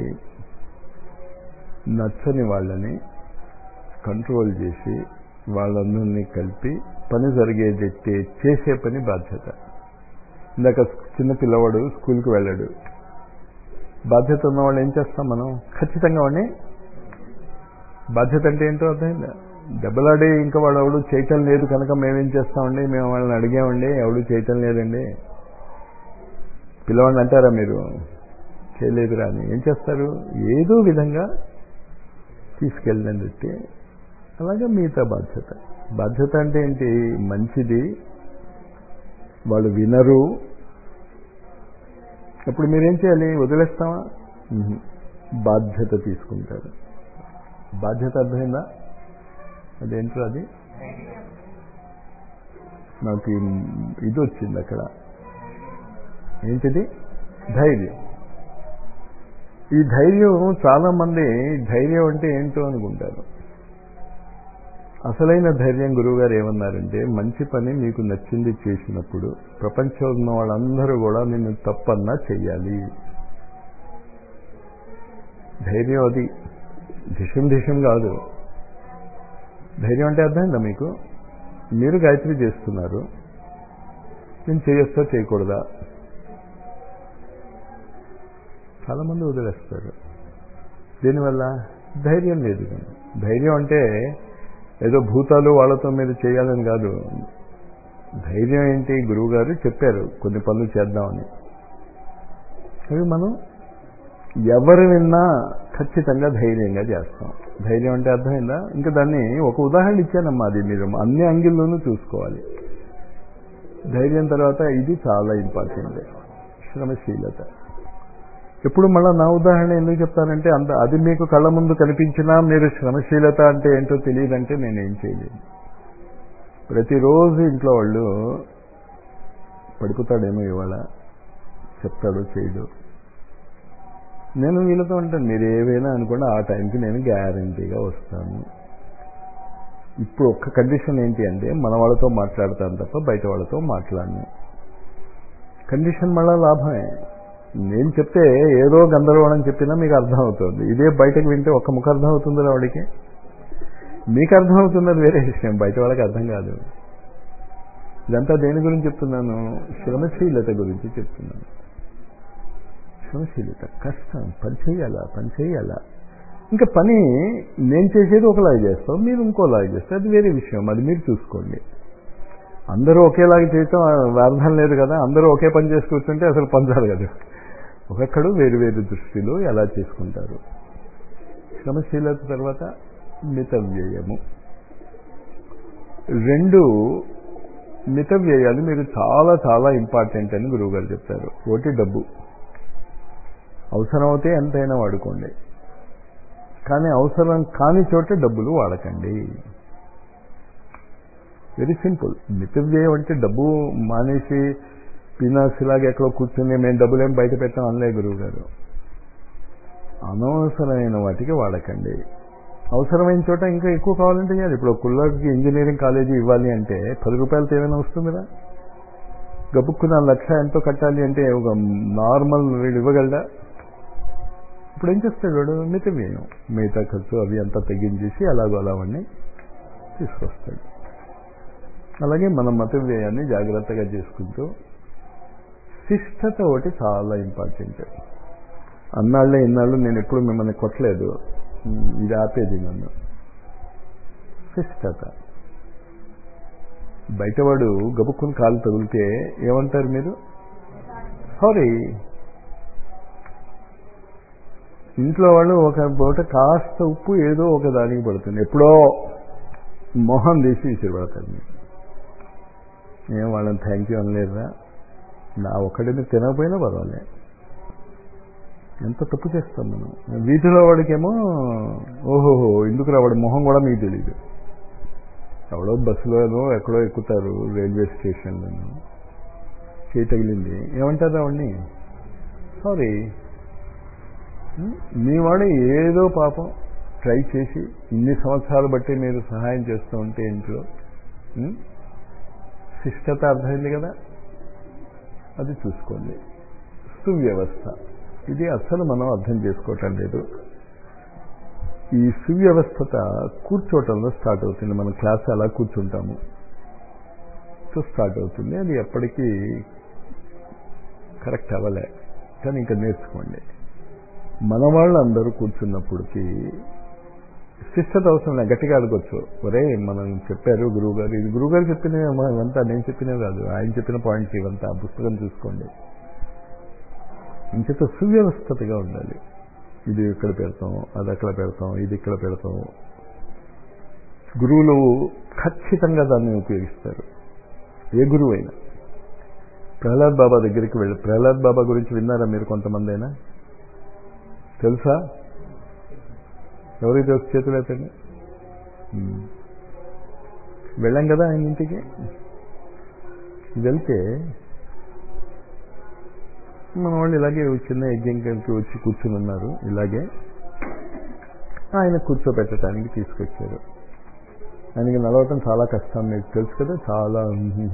నచ్చని వాళ్ళని కంట్రోల్ చేసి వాళ్ళందరినీ కలిపి పని జరిగేదెట్టే చేసే పని బాధ్యత ఇందాక చిన్న పిల్లవాడు స్కూల్కి వెళ్ళాడు బాధ్యత ఉన్నవాళ్ళు ఏం చేస్తాం మనం ఖచ్చితంగా వాడిని బాధ్యత అంటే ఏంటో అర్థమైందా దెబ్బలాడి ఇంకా వాడు ఎవడు చేయటం లేదు కనుక మేమేం చేస్తామండి మేము వాళ్ళని అడిగామండి ఎవడు చేయటం లేదండి పిల్లవాడిని అంటారా మీరు చేయలేదురా అని ఏం చేస్తారు ఏదో విధంగా తీసుకెళ్ళండి అంటే అలాగే మిగతా బాధ్యత బాధ్యత అంటే ఏంటి మంచిది వాళ్ళు వినరు అప్పుడు మీరేం చేయాలి వదిలేస్తామా బాధ్యత తీసుకుంటారు బాధ్యత అర్థమైందా అదేంటో అది నాకు ఇది వచ్చింది అక్కడ ఏంటిది ధైర్యం ఈ ధైర్యం చాలా మంది ధైర్యం అంటే ఏంటో అనుకుంటారు అసలైన ధైర్యం గురువుగారు ఏమన్నారంటే మంచి పని మీకు నచ్చింది చేసినప్పుడు ప్రపంచంలో ఉన్న వాళ్ళందరూ కూడా నిన్ను తప్పన్నా చెయ్యాలి ధైర్యం అది దిశం దిశం కాదు ధైర్యం అంటే అర్థమైందా మీకు మీరు గాయత్రి చేస్తున్నారు నేను చేయొస్తా చేయకూడదా చాలామంది వదిలేస్తారు దీనివల్ల ధైర్యం లేదు ధైర్యం అంటే ఏదో భూతాలు వాళ్ళతో మీరు చేయాలని కాదు ధైర్యం ఏంటి గురువుగారు చెప్పారు కొన్ని పనులు చేద్దామని అవి మనం ఎవరు విన్నా ఖచ్చితంగా ధైర్యంగా చేస్తాం ధైర్యం అంటే అర్థమైందా ఇంకా దాన్ని ఒక ఉదాహరణ ఇచ్చానమ్మా అది మీరు అన్ని అంగిల్లోనూ చూసుకోవాలి ధైర్యం తర్వాత ఇది చాలా ఇంపార్టెంట్ శ్రమశీలత ఇప్పుడు మళ్ళీ నా ఉదాహరణ ఎందుకు చెప్తానంటే అంత అది మీకు కళ్ళ ముందు కనిపించినా మీరు శ్రమశీలత అంటే ఏంటో తెలియదంటే నేనేం చేయలేను ప్రతిరోజు ఇంట్లో వాళ్ళు పడిపోతాడేమో ఇవాళ చెప్తాడు చేయడు నేను వీళ్ళతో ఉంటాను మీరు ఏవైనా అనుకోండి ఆ టైంకి నేను గ్యారంటీగా వస్తాను ఇప్పుడు ఒక్క కండిషన్ ఏంటి అంటే మన వాళ్ళతో మాట్లాడతాను తప్ప బయట వాళ్ళతో మాట్లాడను కండిషన్ మళ్ళా లాభమే నేను చెప్తే ఏదో గందరగోళం చెప్పినా మీకు అర్థం అవుతుంది ఇదే బయటకు వింటే ఒక్క ముఖ అర్థం అవుతుంది వాడికి మీకు అర్థం అవుతున్నది వేరే విషయం బయట వాళ్ళకి అర్థం కాదు ఇదంతా దేని గురించి చెప్తున్నాను శ్రమశీలత గురించి చెప్తున్నాను శ్రమశీలత కష్టం పని చేయాలా పని చేయాలా ఇంకా పని నేను చేసేది ఒకలాగా చేస్తాం మీరు ఇంకోలాగా చేస్తారు అది వేరే విషయం అది మీరు చూసుకోండి అందరూ ఒకేలాగా చేయటం వ్యర్థం లేదు కదా అందరూ ఒకే పని చేసి కూర్చుంటే అసలు పని జరగదు ఒక్కొక్కడు వేరు వేరు దృష్టిలో ఎలా చేసుకుంటారు శ్రమశీలత తర్వాత మితవ్యయము రెండు మితవ్యయాలు మీరు చాలా చాలా ఇంపార్టెంట్ అని గురువుగారు చెప్తారు ఒకటి డబ్బు అవసరం అయితే ఎంతైనా వాడుకోండి కానీ అవసరం కాని చోట డబ్బులు వాడకండి వెరీ సింపుల్ మితవ్యయం అంటే డబ్బు మానేసి పీనాస్ లాగా ఎక్కడో కూర్చుని మేము డబ్బులేం బయట పెట్టాం అనలే గురువు గారు అనవసరమైన వాటికి వాడకండి అవసరమైన చోట ఇంకా ఎక్కువ కావాలంటే చేయాలి ఇప్పుడు కుల్లకి ఇంజనీరింగ్ కాలేజీ ఇవ్వాలి అంటే పది రూపాయలతో ఏమైనా వస్తుందిరా గబుక్కున్న లక్ష ఎంతో కట్టాలి అంటే ఒక నార్మల్ వీడు ఇవ్వగలడా ఇప్పుడు ఏం చేస్తాడు వాడు మితవ్యయం మిగతా ఖర్చు అవి అంతా తగ్గించేసి అలాగో అలావన్నీ తీసుకొస్తాడు అలాగే మన మత వ్యయాన్ని జాగ్రత్తగా చేసుకుంటూ శిష్టత ఒకటి చాలా ఇంపార్టెంట్ అన్నాళ్ళే ఇన్నాళ్ళు నేను ఎప్పుడు మిమ్మల్ని కొట్టలేదు ఇది ఆపేది నన్ను శిష్టత బయటవాడు గబుక్కుని కాలు తగిలితే ఏమంటారు మీరు సారీ ఇంట్లో వాళ్ళు ఒక పూట కాస్త ఉప్పు ఏదో ఒక దానికి పడుతుంది ఎప్పుడో మొహం తీసి విసిరిపడతారు మీరు ఏం వాళ్ళని థ్యాంక్ యూ అనలేదురా నా ఒక్కడిని తినకపోయినా పర్వాలే ఎంత తప్పు చేస్తాం మనం వీధిలో వాడికేమో ఓహోహో ఎందుకు వాడి మొహం కూడా మీకు తెలియదు ఎవడో బస్సులోనో ఎక్కడో ఎక్కుతారు రైల్వే స్టేషన్లోనూ చేయి తగిలింది ఏమంటారు వాడిని సారీ మీ వాడు ఏదో పాపం ట్రై చేసి ఇన్ని సంవత్సరాలు బట్టి మీరు సహాయం చేస్తూ ఉంటే ఇంట్లో శిష్టత అర్థమైంది కదా అది చూసుకోండి సువ్యవస్థ ఇది అసలు మనం అర్థం చేసుకోవటం లేదు ఈ సువ్యవస్థత కూర్చోవటంలో స్టార్ట్ అవుతుంది మన క్లాస్ అలా కూర్చుంటాము సో స్టార్ట్ అవుతుంది అది ఎప్పటికీ కరెక్ట్ అవ్వలే కానీ ఇంకా నేర్చుకోండి మన వాళ్ళు అందరూ కూర్చున్నప్పటికీ శిష్టత అవసరం లేదు గట్టిగా అడగొచ్చు ఒరే మనం చెప్పారు గురువు గారు ఇది గురువు గారు చెప్పినవి ఇవంతా నేను చెప్పినవి కాదు ఆయన చెప్పిన పాయింట్స్ ఇవంతా పుస్తకం చూసుకోండి ఇంచేత సువ్యవస్థతగా ఉండాలి ఇది ఇక్కడ పెడతాం అది అక్కడ పెడతాం ఇది ఇక్కడ పెడతాం గురువులు ఖచ్చితంగా దాన్ని ఉపయోగిస్తారు ఏ గురువు అయినా ప్రహ్లాద్ బాబా దగ్గరికి వెళ్ళి ప్రహ్లాద్ బాబా గురించి విన్నారా మీరు కొంతమంది అయినా తెలుసా ఎవరికి తెలుసు చేతులు ఎత్తండి వెళ్ళాం కదా ఆయన ఇంటికి వెళ్తే మన వాళ్ళు ఇలాగే చిన్న యజ్ఞంకి వచ్చి కూర్చుని ఉన్నారు ఇలాగే ఆయన కూర్చోబెట్టడానికి తీసుకొచ్చారు ఆయనకి నడవటం చాలా కష్టం మీకు తెలుసు కదా చాలా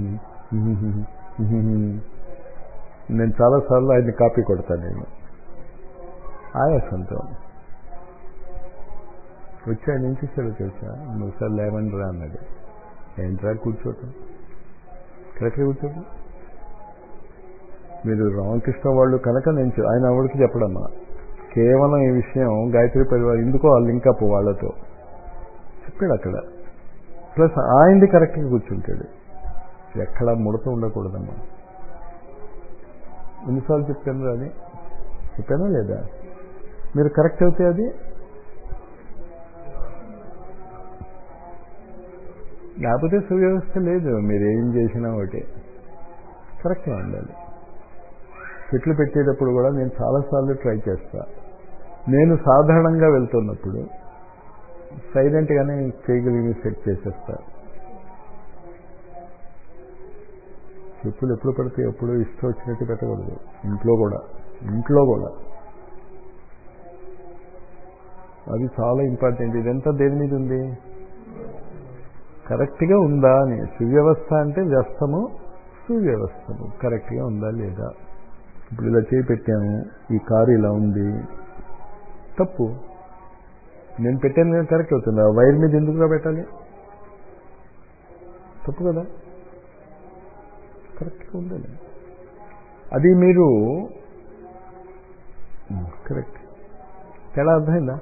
నేను చాలాసార్లు ఆయన్ని కాపీ కొడతాను నేను ఆయాసంతో వచ్చి ఆయన ఏం చేశాడో తెలుసా నువ్వు సార్ లేవండి రా అన్నాడు ఏంట్రా కూర్చోటం కరెక్ట్గా కూర్చోటం మీరు రామకృష్ణ వాళ్ళు కనుక నేను ఆయన ఎవరికి చెప్పడమ్మా కేవలం ఈ విషయం గాయత్రి పరివారం ఎందుకో ఆ లింకప్ వాళ్ళతో చెప్పాడు అక్కడ ప్లస్ ఆయనది కరెక్ట్గా కూర్చుంటాడు ఎక్కడ ముడత ఉండకూడదమ్మా ఎన్నిసార్లు చెప్పాను అది చెప్పానా లేదా మీరు కరెక్ట్ అవుతే అది లేకపోతే సువ్యవస్థ లేదు మీరు ఏం చేసినా ఒకటి కరెక్ట్గా ఉండాలి చెట్లు పెట్టేటప్పుడు కూడా నేను చాలాసార్లు ట్రై చేస్తా నేను సాధారణంగా వెళ్తున్నప్పుడు సైలెంట్గానే చేయగలిగి సెట్ చేసేస్తా చెప్పులు ఎప్పుడు పడితే ఎప్పుడు ఇష్టం వచ్చినట్టు పెట్టకూడదు ఇంట్లో కూడా ఇంట్లో కూడా అది చాలా ఇంపార్టెంట్ ఇదంతా దేని మీద ఉంది కరెక్ట్గా ఉందా అని సువ్యవస్థ అంటే వ్యస్తము సువ్యవస్థము కరెక్ట్గా ఉందా లేదా ఇప్పుడు ఇలా చేయి పెట్టాము ఈ కారు ఇలా ఉంది తప్పు నేను పెట్టాను నేను కరెక్ట్ అవుతుంది ఆ వైర్ మీద ఎందుకుగా పెట్టాలి తప్పు కదా కరెక్ట్గా ఉండాలి అది మీరు కరెక్ట్ తేడా అర్థమైందా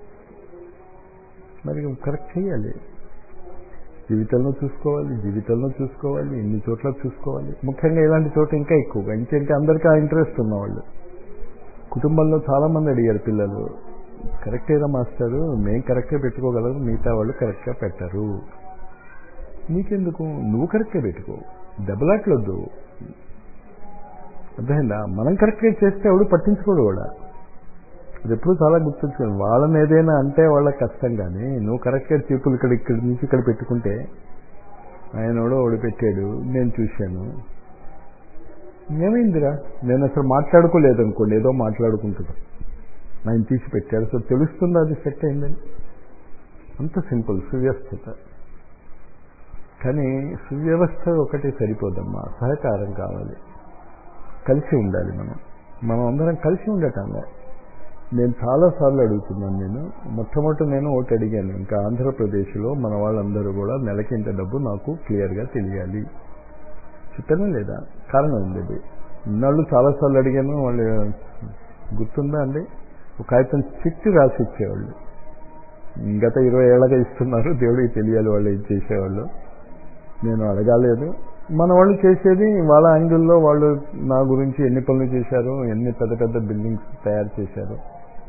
మరి కరెక్ట్ చేయాలి జీవితంలో చూసుకోవాలి జీవితంలో చూసుకోవాలి ఇన్ని చోట్ల చూసుకోవాలి ముఖ్యంగా ఇలాంటి చోట ఇంకా ఎక్కువగా ఇంకేంటి అందరికీ ఆ ఇంట్రెస్ట్ ఉన్నవాళ్ళు కుటుంబంలో చాలామంది అడిగారు పిల్లలు కరెక్టేగా మాస్టారు మేము కరెక్ట్గా పెట్టుకోగలరు మిగతా వాళ్ళు కరెక్ట్గా పెట్టరు నీకెందుకు నువ్వు కరెక్ట్గా పెట్టుకో దెబ్బలాట్లొద్దు అర్థమైందా మనం కరెక్ట్గా చేస్తే ఎవడు పట్టించుకోడు కూడా అది ఎప్పుడు చాలా గుర్తుంచుకోండి వాళ్ళని ఏదైనా అంటే వాళ్ళకి కష్టం కానీ నువ్వు కరెక్ట్గా చీపులు ఇక్కడ ఇక్కడి నుంచి ఇక్కడ పెట్టుకుంటే ఆయన కూడా ఓడి పెట్టాడు నేను చూశాను ఏమైందిరా నేను అసలు మాట్లాడుకోలేదు అనుకోండి ఏదో మాట్లాడుకుంటున్నాను ఆయన తీసి పెట్టాడు సో తెలుస్తుందా అది సెట్ అయిందని అంత సింపుల్ సువ్యవస్థత కానీ సువ్యవస్థ ఒకటి సరిపోదమ్మా సహకారం కావాలి కలిసి ఉండాలి మనం మనం అందరం కలిసి ఉండటంలో నేను చాలాసార్లు అడుగుతున్నాను నేను మొట్టమొదటి నేను ఒకటి అడిగాను ఇంకా ఆంధ్రప్రదేశ్లో మన వాళ్ళందరూ కూడా నెలకి ఇంత డబ్బు నాకు క్లియర్గా తెలియాలి చెప్పానా లేదా కారణం ఉంది అది ఇన్నాళ్ళు చాలాసార్లు అడిగాను వాళ్ళు గుర్తుందా అండి ఒక కాగితం చిట్టి రాసి ఇచ్చేవాళ్ళు గత ఇరవై ఏళ్ళగా ఇస్తున్నారు దేవుడికి తెలియాలి వాళ్ళు ఏం చేసేవాళ్ళు నేను అడగాలేదు మన వాళ్ళు చేసేది వాళ్ళ యాంగిల్లో వాళ్ళు నా గురించి ఎన్ని పనులు చేశారు ఎన్ని పెద్ద పెద్ద బిల్డింగ్స్ తయారు చేశారు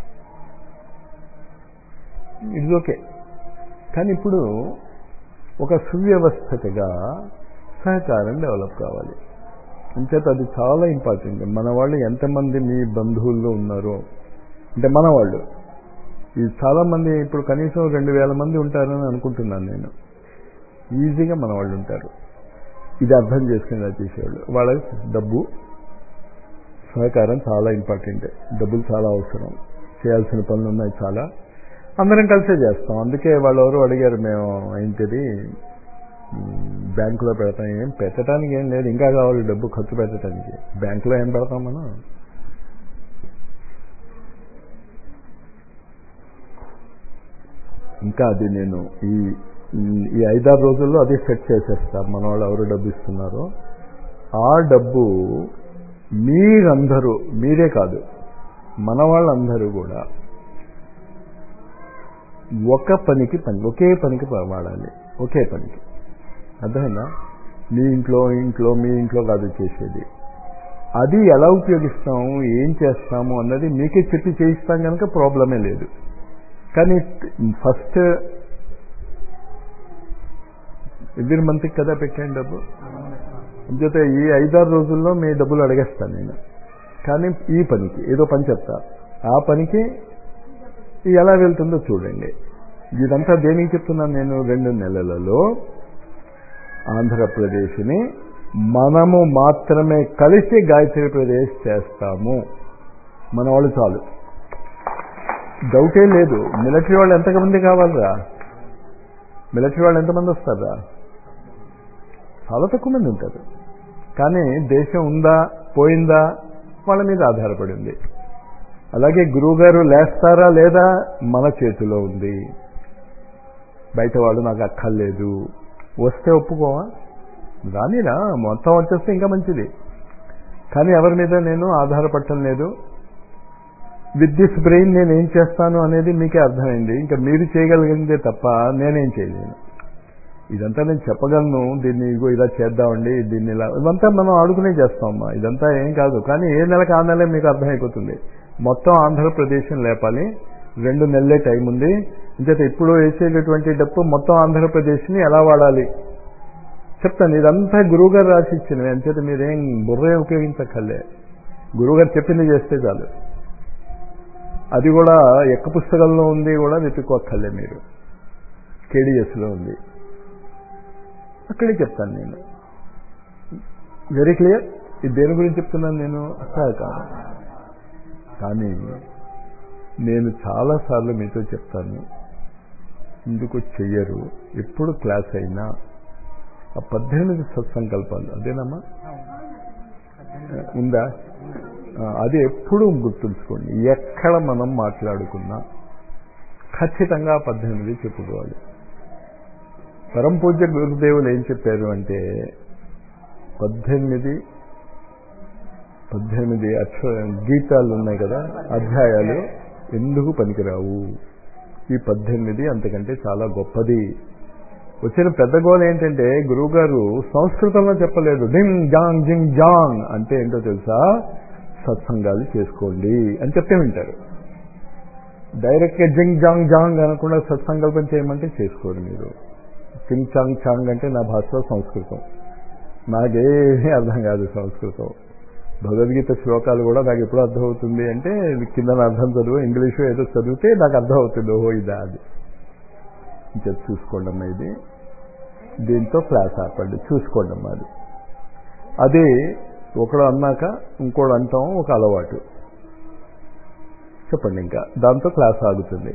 ఇట్స్ ఓకే కానీ ఇప్పుడు ఒక సువ్యవస్థతగా సహకారం డెవలప్ కావాలి అంచేత అది చాలా ఇంపార్టెంట్ మన వాళ్ళు ఎంతమంది మీ బంధువుల్లో ఉన్నారో అంటే మన వాళ్ళు ఇది చాలా మంది ఇప్పుడు కనీసం రెండు వేల మంది ఉంటారని అనుకుంటున్నాను నేను ఈజీగా మన వాళ్ళు ఉంటారు ఇది అర్థం చేసుకుని చేసేవాళ్ళు వాళ్ళ డబ్బు సహకారం చాలా ఇంపార్టెంట్ డబ్బులు చాలా అవసరం చేయాల్సిన పనులు ఉన్నాయి చాలా అందరం కలిసే చేస్తాం అందుకే వాళ్ళు ఎవరు అడిగారు మేము ఏంటిది బ్యాంకులో పెడతాం ఏం పెట్టడానికి ఏం లేదు ఇంకా కావాలి డబ్బు ఖర్చు పెట్టడానికి బ్యాంకులో ఏం పెడతాం మనం ఇంకా అది నేను ఈ ఈ ఐదారు రోజుల్లో అది సెట్ చేసేస్తారు మన వాళ్ళు ఎవరు డబ్బు ఇస్తున్నారో ఆ డబ్బు మీరందరూ మీరే కాదు మన వాళ్ళందరూ కూడా ఒక పనికి పని ఒకే పనికి వాడాలి ఒకే పనికి అర్థమైందా మీ ఇంట్లో ఇంట్లో మీ ఇంట్లో కాదు చేసేది అది ఎలా ఉపయోగిస్తాము ఏం చేస్తాము అన్నది మీకే చెప్పి చేయిస్తాం కనుక ప్రాబ్లమే లేదు కానీ ఫస్ట్ ఎవ్రీ మంత్కి కదా పెట్టాను డబ్బు అంచేత ఈ ఐదారు రోజుల్లో మీ డబ్బులు అడిగేస్తాను నేను కానీ ఈ పనికి ఏదో పని చెప్తా ఆ పనికి ఎలా వెళ్తుందో చూడండి ఇదంతా దేనికి చెప్తున్నాను నేను రెండు నెలలలో ఆంధ్రప్రదేశ్ని మనము మాత్రమే కలిసి గాయత్రి ప్రదేశ్ చేస్తాము మన వాళ్ళు చాలు డౌటే లేదు మిలిటరీ వాళ్ళు ఎంతమంది కావాలరా మిలిటరీ వాళ్ళు ఎంతమంది వస్తారా చాలా తక్కువ మంది ఉంటారు కానీ దేశం ఉందా పోయిందా వాళ్ళ మీద ఆధారపడింది అలాగే గురువుగారు లేస్తారా లేదా మన చేతిలో ఉంది బయట వాళ్ళు నాకు అక్కర్లేదు వస్తే ఒప్పుకోవా రానిరా మొత్తం వచ్చేస్తే ఇంకా మంచిది కానీ ఎవరి మీద నేను ఆధారపడటం లేదు విత్ దిస్ బ్రెయిన్ నేను ఏం చేస్తాను అనేది మీకే అర్థమైంది ఇంకా మీరు చేయగలిగిందే తప్ప నేనేం చేయలేను ఇదంతా నేను చెప్పగలను దీన్ని ఇగో ఇలా చేద్దామండి దీన్ని ఇలా ఇదంతా మనం ఆడుకునే చేస్తామమ్మా ఇదంతా ఏం కాదు కానీ ఏ నెలకు ఆ నెలే మీకు అర్థమైపోతుంది మొత్తం ఆంధ్రప్రదేశ్ లేపాలి రెండు నెలలే టైం ఉంది ఇంచేత ఇప్పుడు వేసేటటువంటి డప్పు మొత్తం ఆంధ్రప్రదేశ్ని ఎలా వాడాలి చెప్తాను ఇదంతా గురువుగారు రాసి ఇచ్చినవి అంచేత మీరేం బుర్రే ఉపయోగించక్కర్లే గురువుగారు చెప్పింది చేస్తే చాలు అది కూడా ఎక్క పుస్తకంలో ఉంది కూడా వెతుక్కోక్కర్లే మీరు కేడిఎస్లో ఉంది అక్కడే చెప్తాను నేను వెరీ క్లియర్ ఇది దేని గురించి చెప్తున్నాను నేను అసలు కాదు కానీ నేను చాలాసార్లు మీతో చెప్తాను ఎందుకు చెయ్యరు ఎప్పుడు క్లాస్ అయినా ఆ పద్దెనిమిది సత్సంకల్పాలు అదేనమ్మా ఉందా అది ఎప్పుడూ గుర్తుంచుకోండి ఎక్కడ మనం మాట్లాడుకున్నా ఖచ్చితంగా పద్దెనిమిది చెప్పుకోవాలి పరం పూజ్య గురుదేవులు ఏం చెప్పారు అంటే పద్దెనిమిది పద్దెనిమిది అక్షర గీతాలు ఉన్నాయి కదా అధ్యాయాలు ఎందుకు పనికిరావు ఈ పద్దెనిమిది అంతకంటే చాలా గొప్పది వచ్చిన పెద్ద గోల్ ఏంటంటే గురువుగారు సంస్కృతంలో చెప్పలేదు డింగ్ జాంగ్ జింగ్ జాంగ్ అంటే ఏంటో తెలుసా సత్సంగాలు చేసుకోండి అని చెప్తే వింటారు డైరెక్ట్గా జింగ్ జాంగ్ జాంగ్ అనకుండా సత్సంకల్పం చేయమంటే చేసుకోరు మీరు చింగ్ చాంగ్ చాంగ్ అంటే నా భాషలో సంస్కృతం నాకేమీ అర్థం కాదు సంస్కృతం భగవద్గీత శ్లోకాలు కూడా నాకు ఎప్పుడు అర్థమవుతుంది అంటే కింద అర్థం చదువు ఇంగ్లీషు ఏదో చదివితే నాకు అర్థమవుతుంది ఓహో ఇదా అది ఇంకా చూసుకోండి అమ్మా ఇది దీంతో క్లాస్ ఆపండి చూసుకోండి అమ్మా అది అది ఒకడు అన్నాక ఇంకోడు అంటాం ఒక అలవాటు చెప్పండి ఇంకా దాంతో క్లాస్ ఆగుతుంది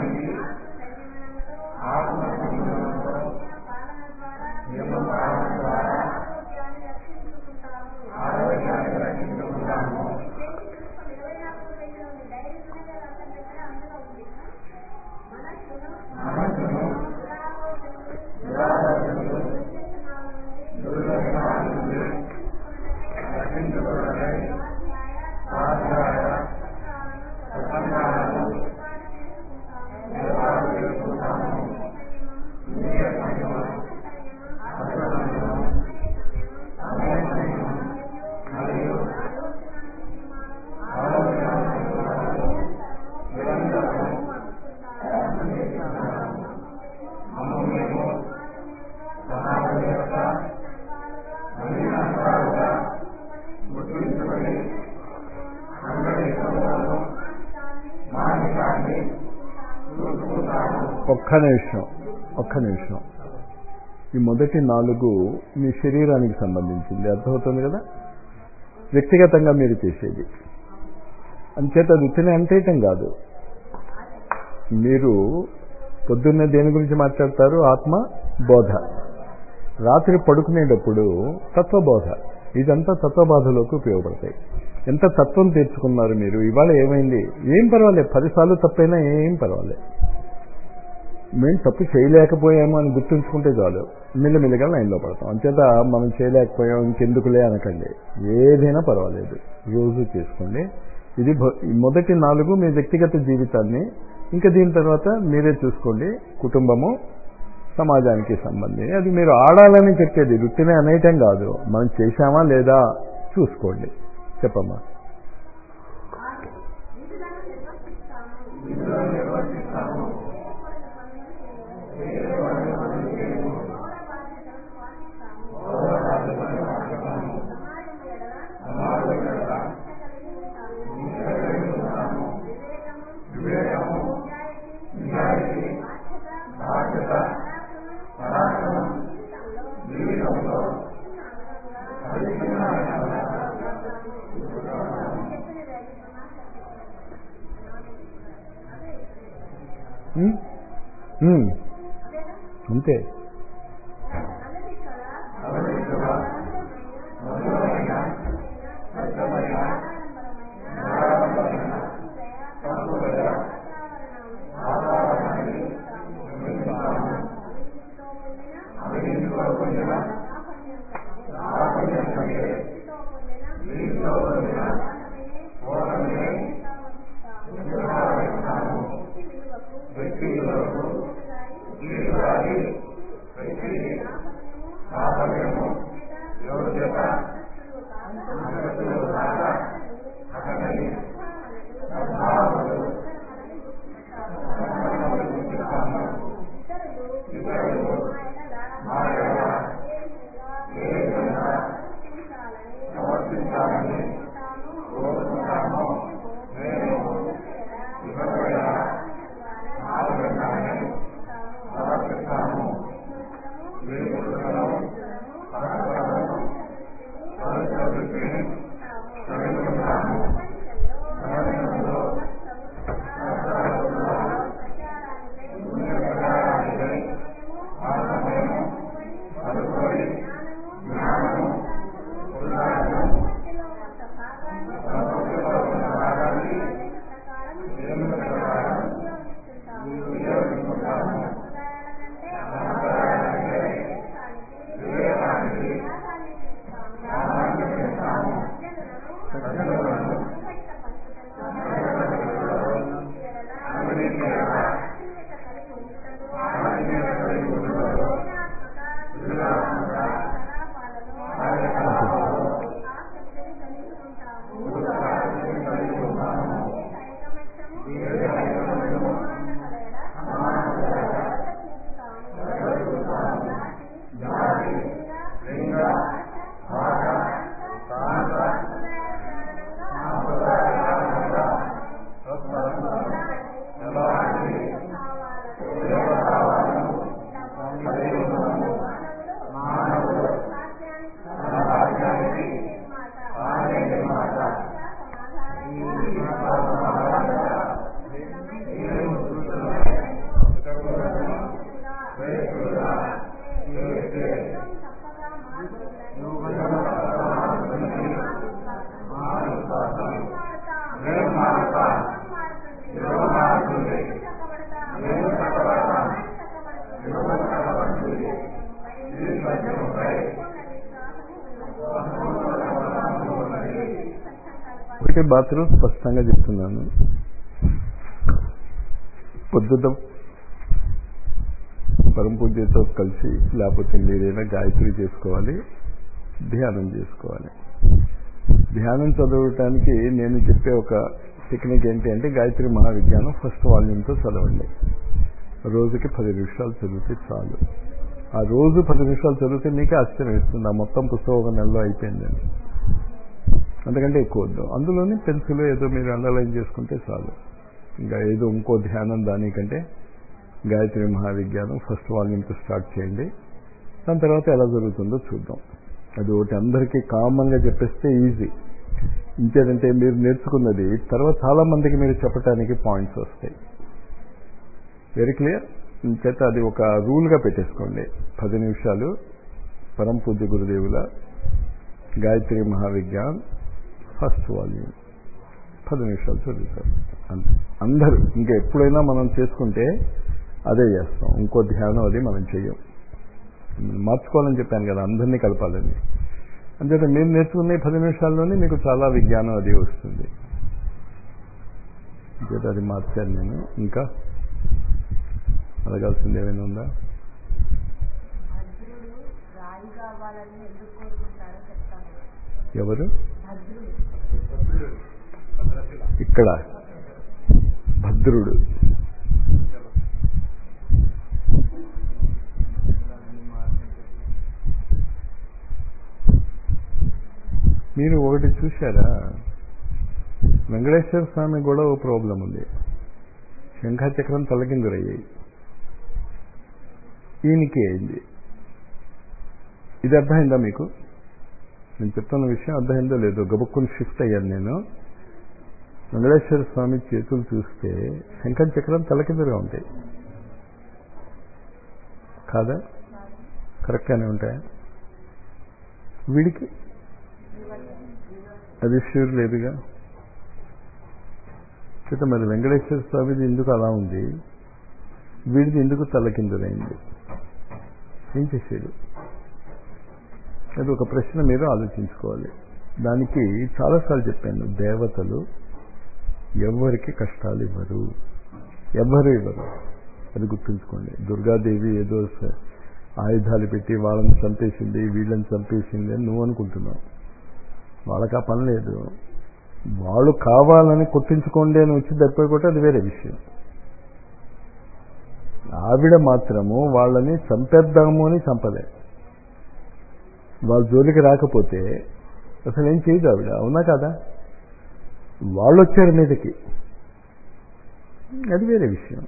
ఆత్మ ఒక్క నిమిషం ఒక్క నిమిషం ఈ మొదటి నాలుగు మీ శరీరానికి సంబంధించింది అర్థమవుతుంది కదా వ్యక్తిగతంగా మీరు చేసేది అంచేత వృత్తిని అంటేయటం కాదు మీరు పొద్దున్నే దేని గురించి మాట్లాడతారు ఆత్మ బోధ రాత్రి పడుకునేటప్పుడు తత్వబోధ ఇదంతా తత్వబాధలోకి ఉపయోగపడతాయి ఎంత తత్వం తెచ్చుకున్నారు మీరు ఇవాళ ఏమైంది ఏం పర్వాలేదు పదిసార్లు తప్పైనా ఏం పర్వాలేదు మేము తప్పు చేయలేకపోయాము అని గుర్తుంచుకుంటే చాలు మెల్లమెల్లిగా లైన్లో పడతాం అంచేత మనం చేయలేకపోయాం ఇంకెందుకులే అనకండి ఏదైనా పర్వాలేదు రోజు చేసుకోండి ఇది మొదటి నాలుగు మీ వ్యక్తిగత జీవితాన్ని ఇంకా దీని తర్వాత మీరే చూసుకోండి కుటుంబము సమాజానికి సంబంధించి అది మీరు ఆడాలని చెప్పేది వృత్తిని అనేయటం కాదు మనం చేశామా లేదా చూసుకోండి చెప్పమ్మా అంతే ఒకటి బాత్రూమ్ స్పష్టంగా చెప్తున్నాను పొద్దుట పరమ పూజతో కలిసి లేకపోతే మీరైనా గాయత్రి చేసుకోవాలి ధ్యానం చేసుకోవాలి ధ్యానం చదవటానికి నేను చెప్పే ఒక టెక్నిక్ ఏంటి అంటే గాయత్రి మహావిజ్ఞానం ఫస్ట్ వాల్యూమ్తో చదవండి రోజుకి పది నిమిషాలు చదివితే చాలు ఆ రోజు పది నిమిషాలు చదివితే మీకే ఆశ్చర్యం ఇస్తుంది ఆ మొత్తం పుస్తకం ఒక నెలలో అయిపోయిందని అంతకంటే ఎక్కువ వద్దు అందులోనే పెన్సిల్ ఏదో మీరు అండర్లైన్ చేసుకుంటే చాలు ఇంకా ఏదో ఇంకో ధ్యానం దానికంటే గాయత్రి మహావిజ్ఞానం ఫస్ట్ వాల్యూమ్తో స్టార్ట్ చేయండి దాని తర్వాత ఎలా జరుగుతుందో చూద్దాం అది ఒకటి అందరికీ కామన్గా చెప్పేస్తే ఈజీ ఇంకేదంటే మీరు నేర్చుకున్నది తర్వాత చాలా మందికి మీరు చెప్పడానికి పాయింట్స్ వస్తాయి వెరీ క్లియర్ ఇంచేత అది ఒక రూల్గా పెట్టేసుకోండి పది నిమిషాలు పరం పూజ్య గురుదేవుల గాయత్రి మహావిజ్ఞాన్ ఫస్ట్ వాల్యూమ్ పది నిమిషాలు చదువుతారు అంతే అందరూ ఇంకా ఎప్పుడైనా మనం చేసుకుంటే అదే చేస్తాం ఇంకో ధ్యానం అది మనం చెయ్యం మార్చుకోవాలని చెప్పాను కదా అందరినీ కలపాలని అంచేత మీరు నేర్చుకునే పది నిమిషాల్లోనే మీకు చాలా విజ్ఞానం అది వస్తుంది అంచేత అది మార్చాను నేను ఇంకా అడగాల్సింది ఏమైనా ఉందా భద్రుడు రాయి కావాలని ఎందుకు కోరుకుంటారో చెప్తాను ఎవరు భద్రుడు ఇక్కడ భద్రుడు మీరు ఒకటి చూశారా వెంకటేశ్వర స్వామి కూడా ఓ ప్రాబ్లం ఉంది శంఖచక్రం తలకిందులయ్యాయి ఈయనకి అయింది ఇది అర్థమైందా మీకు నేను చెప్తున్న విషయం అర్థమైందో లేదో గబుక్కుని షిఫ్ట్ అయ్యాను నేను వెంకటేశ్వర స్వామి చేతులు చూస్తే శంఖం చక్రం తలకిందులుగా ఉంటాయి కాదా కరెక్ట్గానే ఉంటాయా వీడికి అది ష్యూర్ లేదుగా చేత మరి వెంకటేశ్వర స్వామిది ఎందుకు అలా ఉంది వీడిది ఎందుకు తలకిందులైంది ఏం చేసేది అది ఒక ప్రశ్న మీరు ఆలోచించుకోవాలి దానికి చాలాసార్లు చెప్పాను దేవతలు ఎవరికి కష్టాలు ఇవ్వరు ఎవ్వరు ఇవ్వరు అది గుర్తుంచుకోండి దుర్గాదేవి ఏదో స- ఆయుధాలు పెట్టి వాళ్ళని చంపేసింది వీళ్ళని చంపేసింది అని నువ్వు అనుకుంటున్నావు వాళ్ళకి ఆ పని లేదు వాళ్ళు కావాలని కొట్టించుకోండి అని వచ్చి దెబ్బకొట్టి అది వేరే విషయం ఆవిడ మాత్రము వాళ్ళని చంపేద్దాము అని చంపలే వాళ్ళ జోలికి రాకపోతే అసలు ఏం చేయదు ఆవిడ అవునా కదా వాళ్ళు వచ్చారు మీదకి అది వేరే విషయం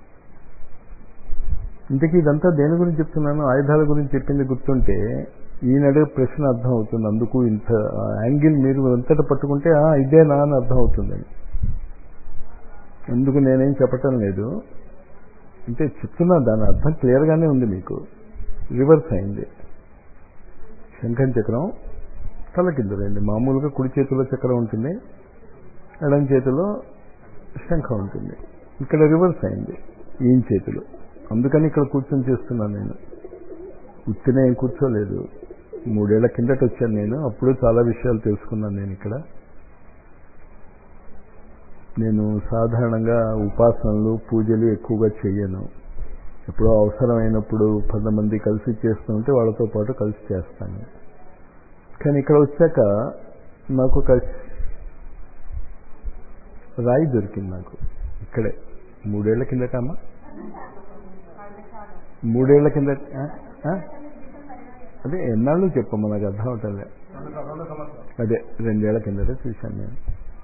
ఇంతకీ ఇదంతా దేని గురించి చెప్తున్నాను ఆయుధాల గురించి చెప్పింది గుర్తుంటే ఈనాడు ప్రశ్న అర్థం అవుతుంది అందుకు ఇంత యాంగిల్ మీరు అంతటా పట్టుకుంటే "ఆ, ఇదేనా అని అర్థం అవుతుందని ఎందుకు నేనేం చెప్పటం లేదు అంటే చెప్తున్నా దాని అర్థం క్లియర్గానే ఉంది మీకు రివర్స్ అయింది శంఖం చక్రం తల కిందలైంది మామూలుగా కుడి చేతిలో చక్రం ఉంటుంది ఎడం చేతిలో శంఖం ఉంటుంది ఇక్కడ రివర్స్ అయింది ఈయన చేతిలో అందుకని ఇక్కడ కూర్చొని చేస్తున్నాను నేను ఉత్తినే ఏం కూర్చోలేదు మూడేళ్ల కిందట వచ్చాను నేను అప్పుడు చాలా విషయాలు తెలుసుకున్నాను నేను ఇక్కడ నేను సాధారణంగా ఉపాసనలు పూజలు ఎక్కువగా చెయ్యను ఎప్పుడో అవసరమైనప్పుడు పది మంది కలిసి చేస్తుంటే వాళ్ళతో పాటు కలిసి చేస్తాను కానీ ఇక్కడ వచ్చాక నాకు ఒక రాయి దొరికింది నాకు ఇక్కడే మూడేళ్ల కిందట అమ్మా మూడేళ్ల కింద ఆ? ఆ? అదే ఎన్నాళ్ళు చెప్పమ్మా నాకు అర్థం అవుతుంది అదే రెండేళ్ల కిందట చూశాను నేను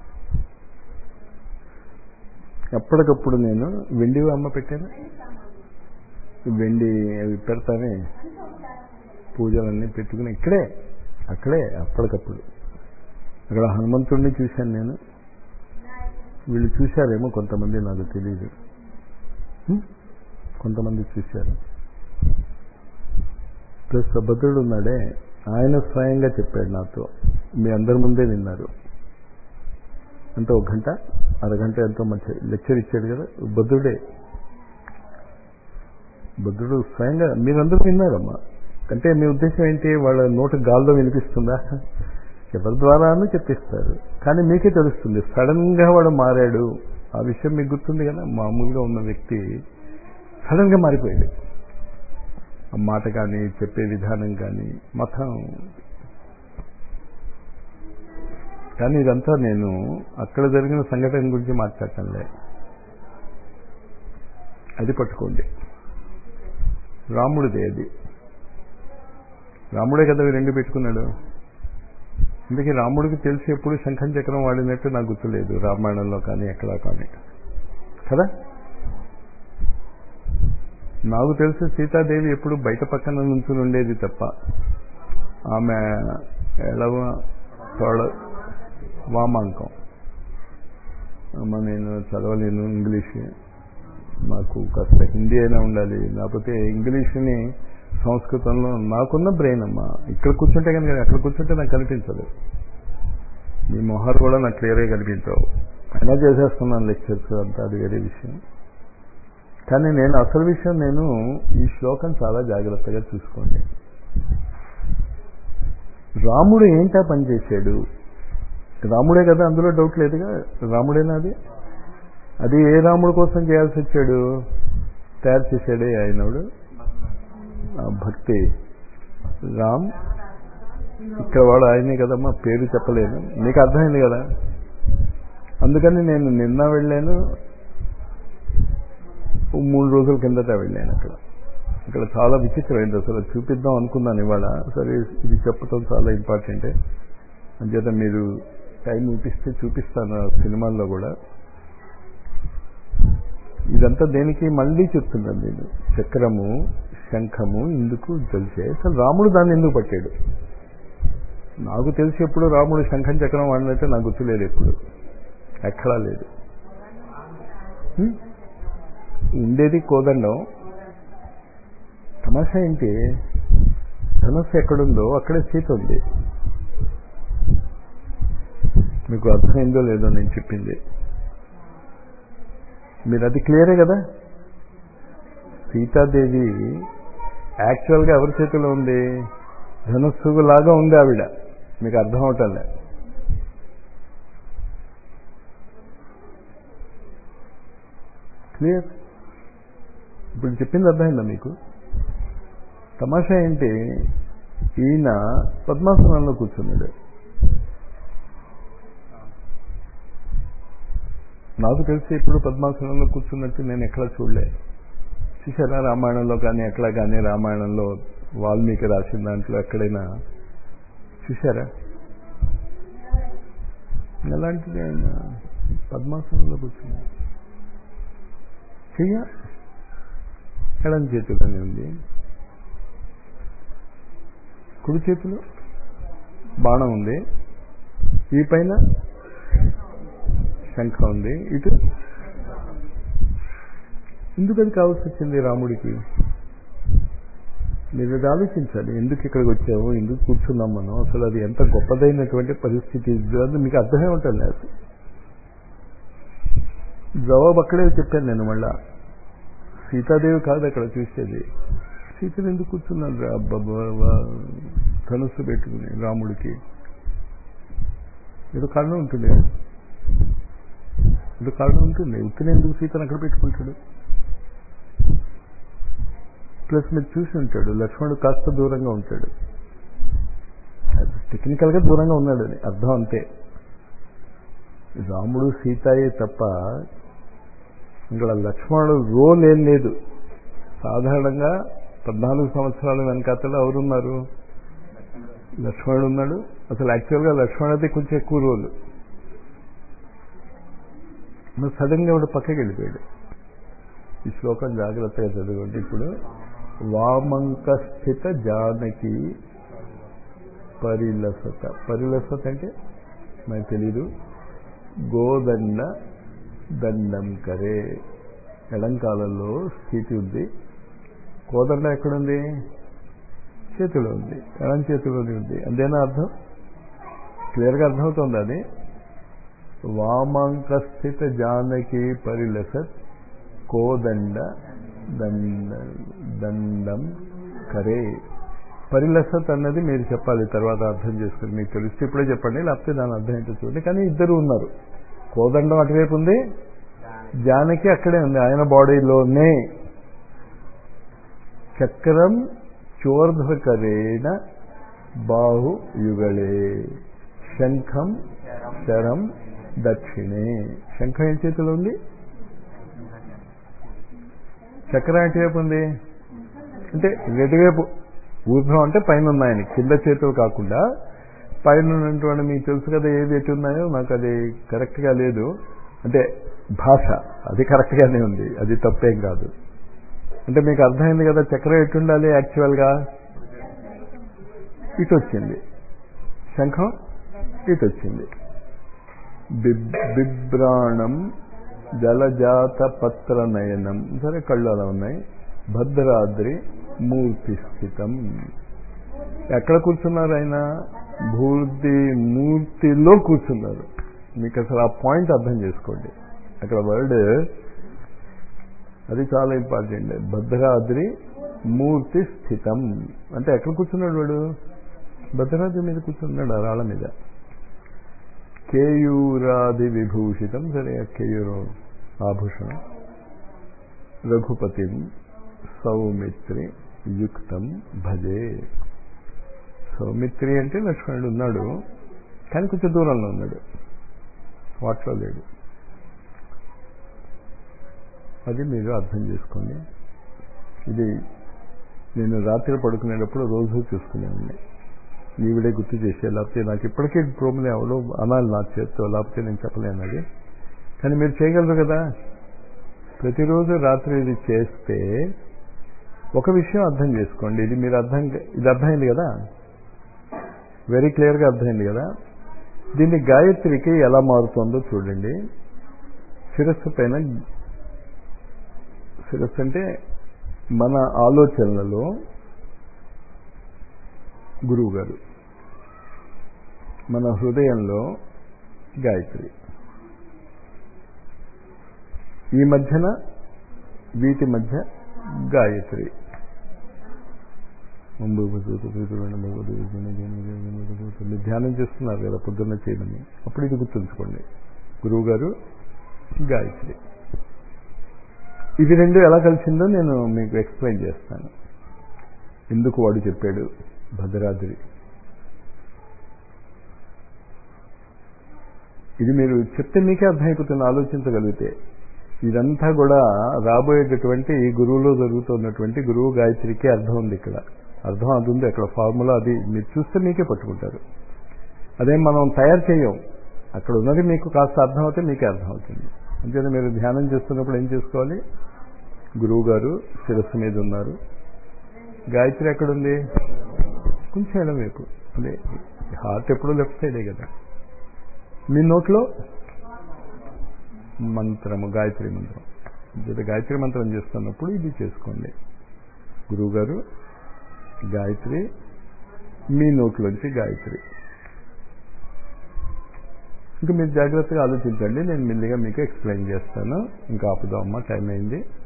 ఎప్పటికప్పుడు నేను వెండి అమ్మ పెట్టాను వెండి అవి పెడతానే పూజలన్నీ పెట్టుకుని ఇక్కడే అక్కడే అప్పటికప్పుడు అక్కడ హనుమంతుడిని చూశాను నేను వీళ్ళు చూశారేమో కొంతమంది నాకు తెలియదు హ్మ్? కొంతమంది చూశారు ప్లస్ భద్రుడు ఉన్నాడే ఆయన స్వయంగా చెప్పాడు నాతో మీ అందరి ముందే విన్నారు అంటే ఒక గంట అరగంట ఎంతో మంచి లెక్చర్ ఇచ్చాడు కదా బుద్ధుడే బుద్ధుడు స్వయంగా మీరందరూ విన్నారమ్మా అంటే మీ ఉద్దేశం ఏంటి వాళ్ళ నోటు గాల్లో వినిపిస్తుందా ఎవరి ద్వారా అని చెప్పిస్తారు కానీ మీకే తెలుస్తుంది సడన్ గా వాడు మారాడు ఆ విషయం మీకు గుర్తుంది కదా మామూలుగా ఉన్న వ్యక్తి సడన్ గా మారిపోయాడు ఆ మాట కానీ చెప్పే విధానం కానీ మతం కానీ ఇదంతా నేను అక్కడ జరిగిన సంఘటన గురించి మాట్లాడటంలే అది పట్టుకోండి రాముడిదే అది రాముడే కదా ఇవి రెండు పెట్టుకున్నాడు అందుకే రాముడికి తెలిసి ఎప్పుడు శంఖం చక్రం వాడినట్టు నాకు గుర్తులేదు రామాయణంలో కానీ ఎక్కడా కానీ కదా నాకు తెలిసి సీతాదేవి ఎప్పుడు బయట పక్కన నుంచుని ఉండేది తప్ప ఆమె ఎడవ తోడ వామాంకం అమ్మ నేను చదవలేను ఇంగ్లీష్ నాకు కాస్త హిందీ అయినా ఉండాలి లేకపోతే ఇంగ్లీష్ని సంస్కృతంలో నాకున్న బ్రెయిన్ అమ్మా ఇక్కడ కూర్చుంటే కనుక అక్కడ కూర్చుంటే నాకు కనిపించదు మీ మొహాలు కూడా నాకు క్లియర్గా కనిపించవు అయినా చేసేస్తున్నాను లెక్చర్స్ అంతా అది వేరే విషయం కానీ నేను అసలు విషయం నేను ఈ శ్లోకం చాలా జాగ్రత్తగా చూసుకోండి రాముడు ఏంటా పని చేశాడు రాముడే కదా అందులో డౌట్ లేదుగా రాముడేనా అది అది ఏ రాముడు కోసం చేయాల్సి వచ్చాడు తయారు చేశాడే ఆయనోడు ఆ భక్తి రామ్ ఇక్కడ వాడు ఆయనే కదమ్మా పేరు చెప్పలేను నీకు అర్థమైంది కదా అందుకని నేను నిన్న వెళ్ళాను మూడు రోజుల కిందట వెళ్ళాను అక్కడ ఇక్కడ చాలా విచిత్రమైంది అసలు చూపిద్దాం అనుకున్నాను ఇవాళ సరే ఇది చెప్పడం చాలా ఇంపార్టెంట్ అంచేత మీరు టైం చూపిస్తే చూపిస్తాను ఆ సినిమాల్లో కూడా ఇదంతా దేనికి మళ్ళీ చెప్తున్నాను నేను చక్రము శంఖము ఇందుకు తెలిసే అసలు రాముడు దాన్ని ఎందుకు పట్టాడు నాకు తెలిసి ఎప్పుడు రాముడు శంఖం చక్రం వాడినట్టే నాకు గుర్తులేదు ఎప్పుడు ఎక్కడా లేదు హ్మ్? ఉండేది కోదండం తమాషా ఏంటి ధనస్సు ఎక్కడుందో అక్కడే సీత ఉంది మీకు అర్థమైందో లేదో నేను చెప్పింది మీరు అది క్లియరే కదా సీతాదేవి యాక్చువల్గా ఎవరి చేతిలో ఉంది ధనుస్సు లాగా ఉంది ఆవిడ మీకు అర్థం అవటంలే క్లియర్ ఇప్పుడు చెప్పింది అర్థమైందా మీకు తమాషా ఏంటి ఈయన పద్మాసనంలో కూర్చున్నాడు నాకు తెలిసి ఇప్పుడు పద్మాసనంలో కూర్చున్నట్టు నేను ఎక్కడా చూడలే చూసారా రామాయణంలో కానీ ఎక్కడ కానీ రామాయణంలో వాల్మీకి రాసిన దాంట్లో ఎక్కడైనా చూసారా ఎలాంటిది ఆయన పద్మాసనంలో కూర్చున్నాడు చెయ్య ఎడం చేతిలోనే ఉంది కుడి చేతిలో బాణం ఉంది ఈ పైన శంఖ ఉంది ఇటు ఎందుకు అది కావాల్సి వచ్చింది రాముడికి మీరు అది ఆలోచించాలి ఎందుకు ఇక్కడికి వచ్చాము ఎందుకు కూర్చున్నాం మనం అసలు అది ఎంత గొప్పదైనటువంటి పరిస్థితి అది మీకు అర్థమే ఉంటుంది అది జవాబు అక్కడే చెప్పాను నేను మళ్ళా సీతాదేవి కాదు అక్కడ చూసేది సీతను ఎందుకు కూర్చున్నాను రా అబ్బబ్బా ధనుస్సు పెట్టుకుని రాముడికి ఏదో కారణం ఉంటుంది ఏదో కారణం ఉంటుంది ఉత్తిని ఎందుకు సీతను అక్కడ పెట్టుకుంటాడు ప్లస్ మీరు చూసి ఉంటాడు లక్ష్మణుడు కాస్త దూరంగా ఉంటాడు టెక్నికల్గా దూరంగా ఉన్నాడు అని అర్థం అంతే రాముడు సీతాయే తప్ప ఇక్కడ లక్ష్మణుడు రోల్ ఏం లేదు సాధారణంగా పద్నాలుగు సంవత్సరాల వెనకాతలో ఎవరున్నారు లక్ష్మణుడు ఉన్నాడు అసలు యాక్చువల్గా లక్ష్మణుడితే కొంచెం ఎక్కువ రోలు మరి సడన్గా వాడు పక్కకి వెళ్ళిపోయాడు ఈ శ్లోకం జాగ్రత్తగా చదవండి ఇప్పుడు వామంక స్థిత జానకి పరిలసత పరిలసత అంటే నాకు తెలీదు గోదండ దండం కరే ఎడంకాలంలో స్థితి ఉంది కోదండ ఎక్కడుంది చేతిలో ఉంది ఎడం చేతిలోనే ఉంది అంతేనా అర్థం క్లియర్గా అర్థమవుతుంది అది వామాంక స్థిత జానకి పరిలసత్ కోదండ దండ దండం కరే పరిలసత్ అన్నది మీరు చెప్పాలి తర్వాత అర్థం చేసుకుని మీకు తెలిస్తే ఇప్పుడే చెప్పండి లేకపోతే దాని అర్థం ఏంటో చూడండి కానీ ఇద్దరు ఉన్నారు కోదండం అటువైపు ఉంది జానకి అక్కడే ఉంది ఆయన బాడీలోనే చక్రం చోర్ధ్వకరేణ బాహు యుగళే శంఖం శరం దక్షిణే శంఖం ఏ చేతిలో ఉంది చక్రం ఎటువైపు ఉంది అంటే ఎటువైపు ఊర్ధ్వం అంటే పైన ఉన్నాయని కింద చేతులు కాకుండా పైన ఉన్నటువంటి మీకు తెలుసు కదా ఏది ఎటు ఉన్నాయో నాకు అది కరెక్ట్గా లేదు అంటే భాష అది కరెక్ట్గానే ఉంది అది తప్పేం కాదు అంటే మీకు అర్థమైంది కదా చక్రం ఎట్టుండాలి యాక్చువల్గా ఇటు వచ్చింది శంఖం ఇటు వచ్చింది బిబ్- బిభ్రాణం జలజాత పత్ర నయనం సరే కళ్ళు అలా ఉన్నాయి భద్రాద్రి మూర్తి స్థితం ఎక్కడ కూర్చున్నారు ఆయన భూర్తి మూర్తిలో కూర్చున్నారు మీకు అసలు ఆ పాయింట్ అర్థం చేసుకోండి అక్కడ వర్డ్ అది చాలా ఇంపార్టెంట్ భద్రాద్రి మూర్తి స్థితం అంటే ఎక్కడ కూర్చున్నాడు వాడు భద్రాద్రి మీద కూర్చున్నాడు ఆ రాళ్ళ మీద కేయూరాది విభూషితం సరే ఆ కేయూరు ఆభూషణం రఘుపతిం సౌమిత్రి యుక్తం భజే సౌమిత్రి అంటే లక్ష్మణుడు ఉన్నాడు కానీ కొంచెం దూరంలో ఉన్నాడు వాటిలో లేడు అది మీరు అర్థం చేసుకోండి ఇది నేను రాత్రి పడుకునేటప్పుడు రోజు చూసుకునేవాడిని నీవిడే గుర్తు చేసే లేకపోతే నాకు ఇప్పటికే ప్రోబ్లం ఎవడో అనాలి నా చేత్తో లేకపోతే నేను చెప్పలేను అది కానీ మీరు చేయగలరు కదా ప్రతిరోజు రాత్రి ఇది చేస్తే ఒక విషయం అర్థం చేసుకోండి ఇది మీరు అర్థం ఇది అర్థమైంది కదా వెరీ క్లియర్గా అర్థమైంది కదా దీన్ని గాయత్రికి ఎలా మారుతుందో చూడండి శిరస్సు పైన శిరస్సు అంటే మన ఆలోచనలలో గురువు గారు మన హృదయంలో గాయత్రి ఈ మధ్యన వీటి మధ్య గాయత్రి మీరు ధ్యానం చేస్తున్నారు కదా పొద్దున్న చేయడము అప్పుడు ఇది గుర్తుంచుకోండి గురువు గారు గాయత్రి ఇవి రెండు ఎలా కలిసిందో నేను మీకు ఎక్స్ప్లెయిన్ చేస్తాను ఎందుకు వాడు చెప్పాడు భద్రాద్రి ఇది మీరు చెప్తే మీకే అర్థమైపోతుంది ఆలోచించగలిగితే ఇదంతా కూడా రాబోయేటటువంటి ఈ గురువులో జరుగుతున్నటువంటి గురువు గాయత్రికి అర్థం ఉంది ఇక్కడ అర్థం అది ఉంది అక్కడ ఫార్ములా అది మీరు చూస్తే మీకే పట్టుకుంటారు అదే మనం తయారు చేయం అక్కడ ఉన్నది మీకు కాస్త అర్థం అవుతే మీకే అర్థం అవుతుంది అంతేనా మీరు ధ్యానం చేస్తున్నప్పుడు ఏం చేసుకోవాలి గురువు గారు శిరస్సు మీద ఉన్నారు గాయత్రి ఎక్కడుంది కొంచెం ఎడం వైపు అదే హార్ట్ ఎప్పుడూ లెఫ్ట్ సైడే కదా మీ నోట్లో మంత్రము గాయత్రి మంత్రం చేత గాయత్రి మంత్రం చేస్తున్నప్పుడు ఇది చేసుకోండి గురువుగారు గాయత్రి మీ నోట్లోంచి గాయత్రి ఇంకా మీరు జాగ్రత్తగా ఆలోచించండి నేను మెల్లిగా మీకు ఎక్స్ప్లెయిన్ చేస్తాను ఇంకా ఆపుదామమ్మా టైం అయింది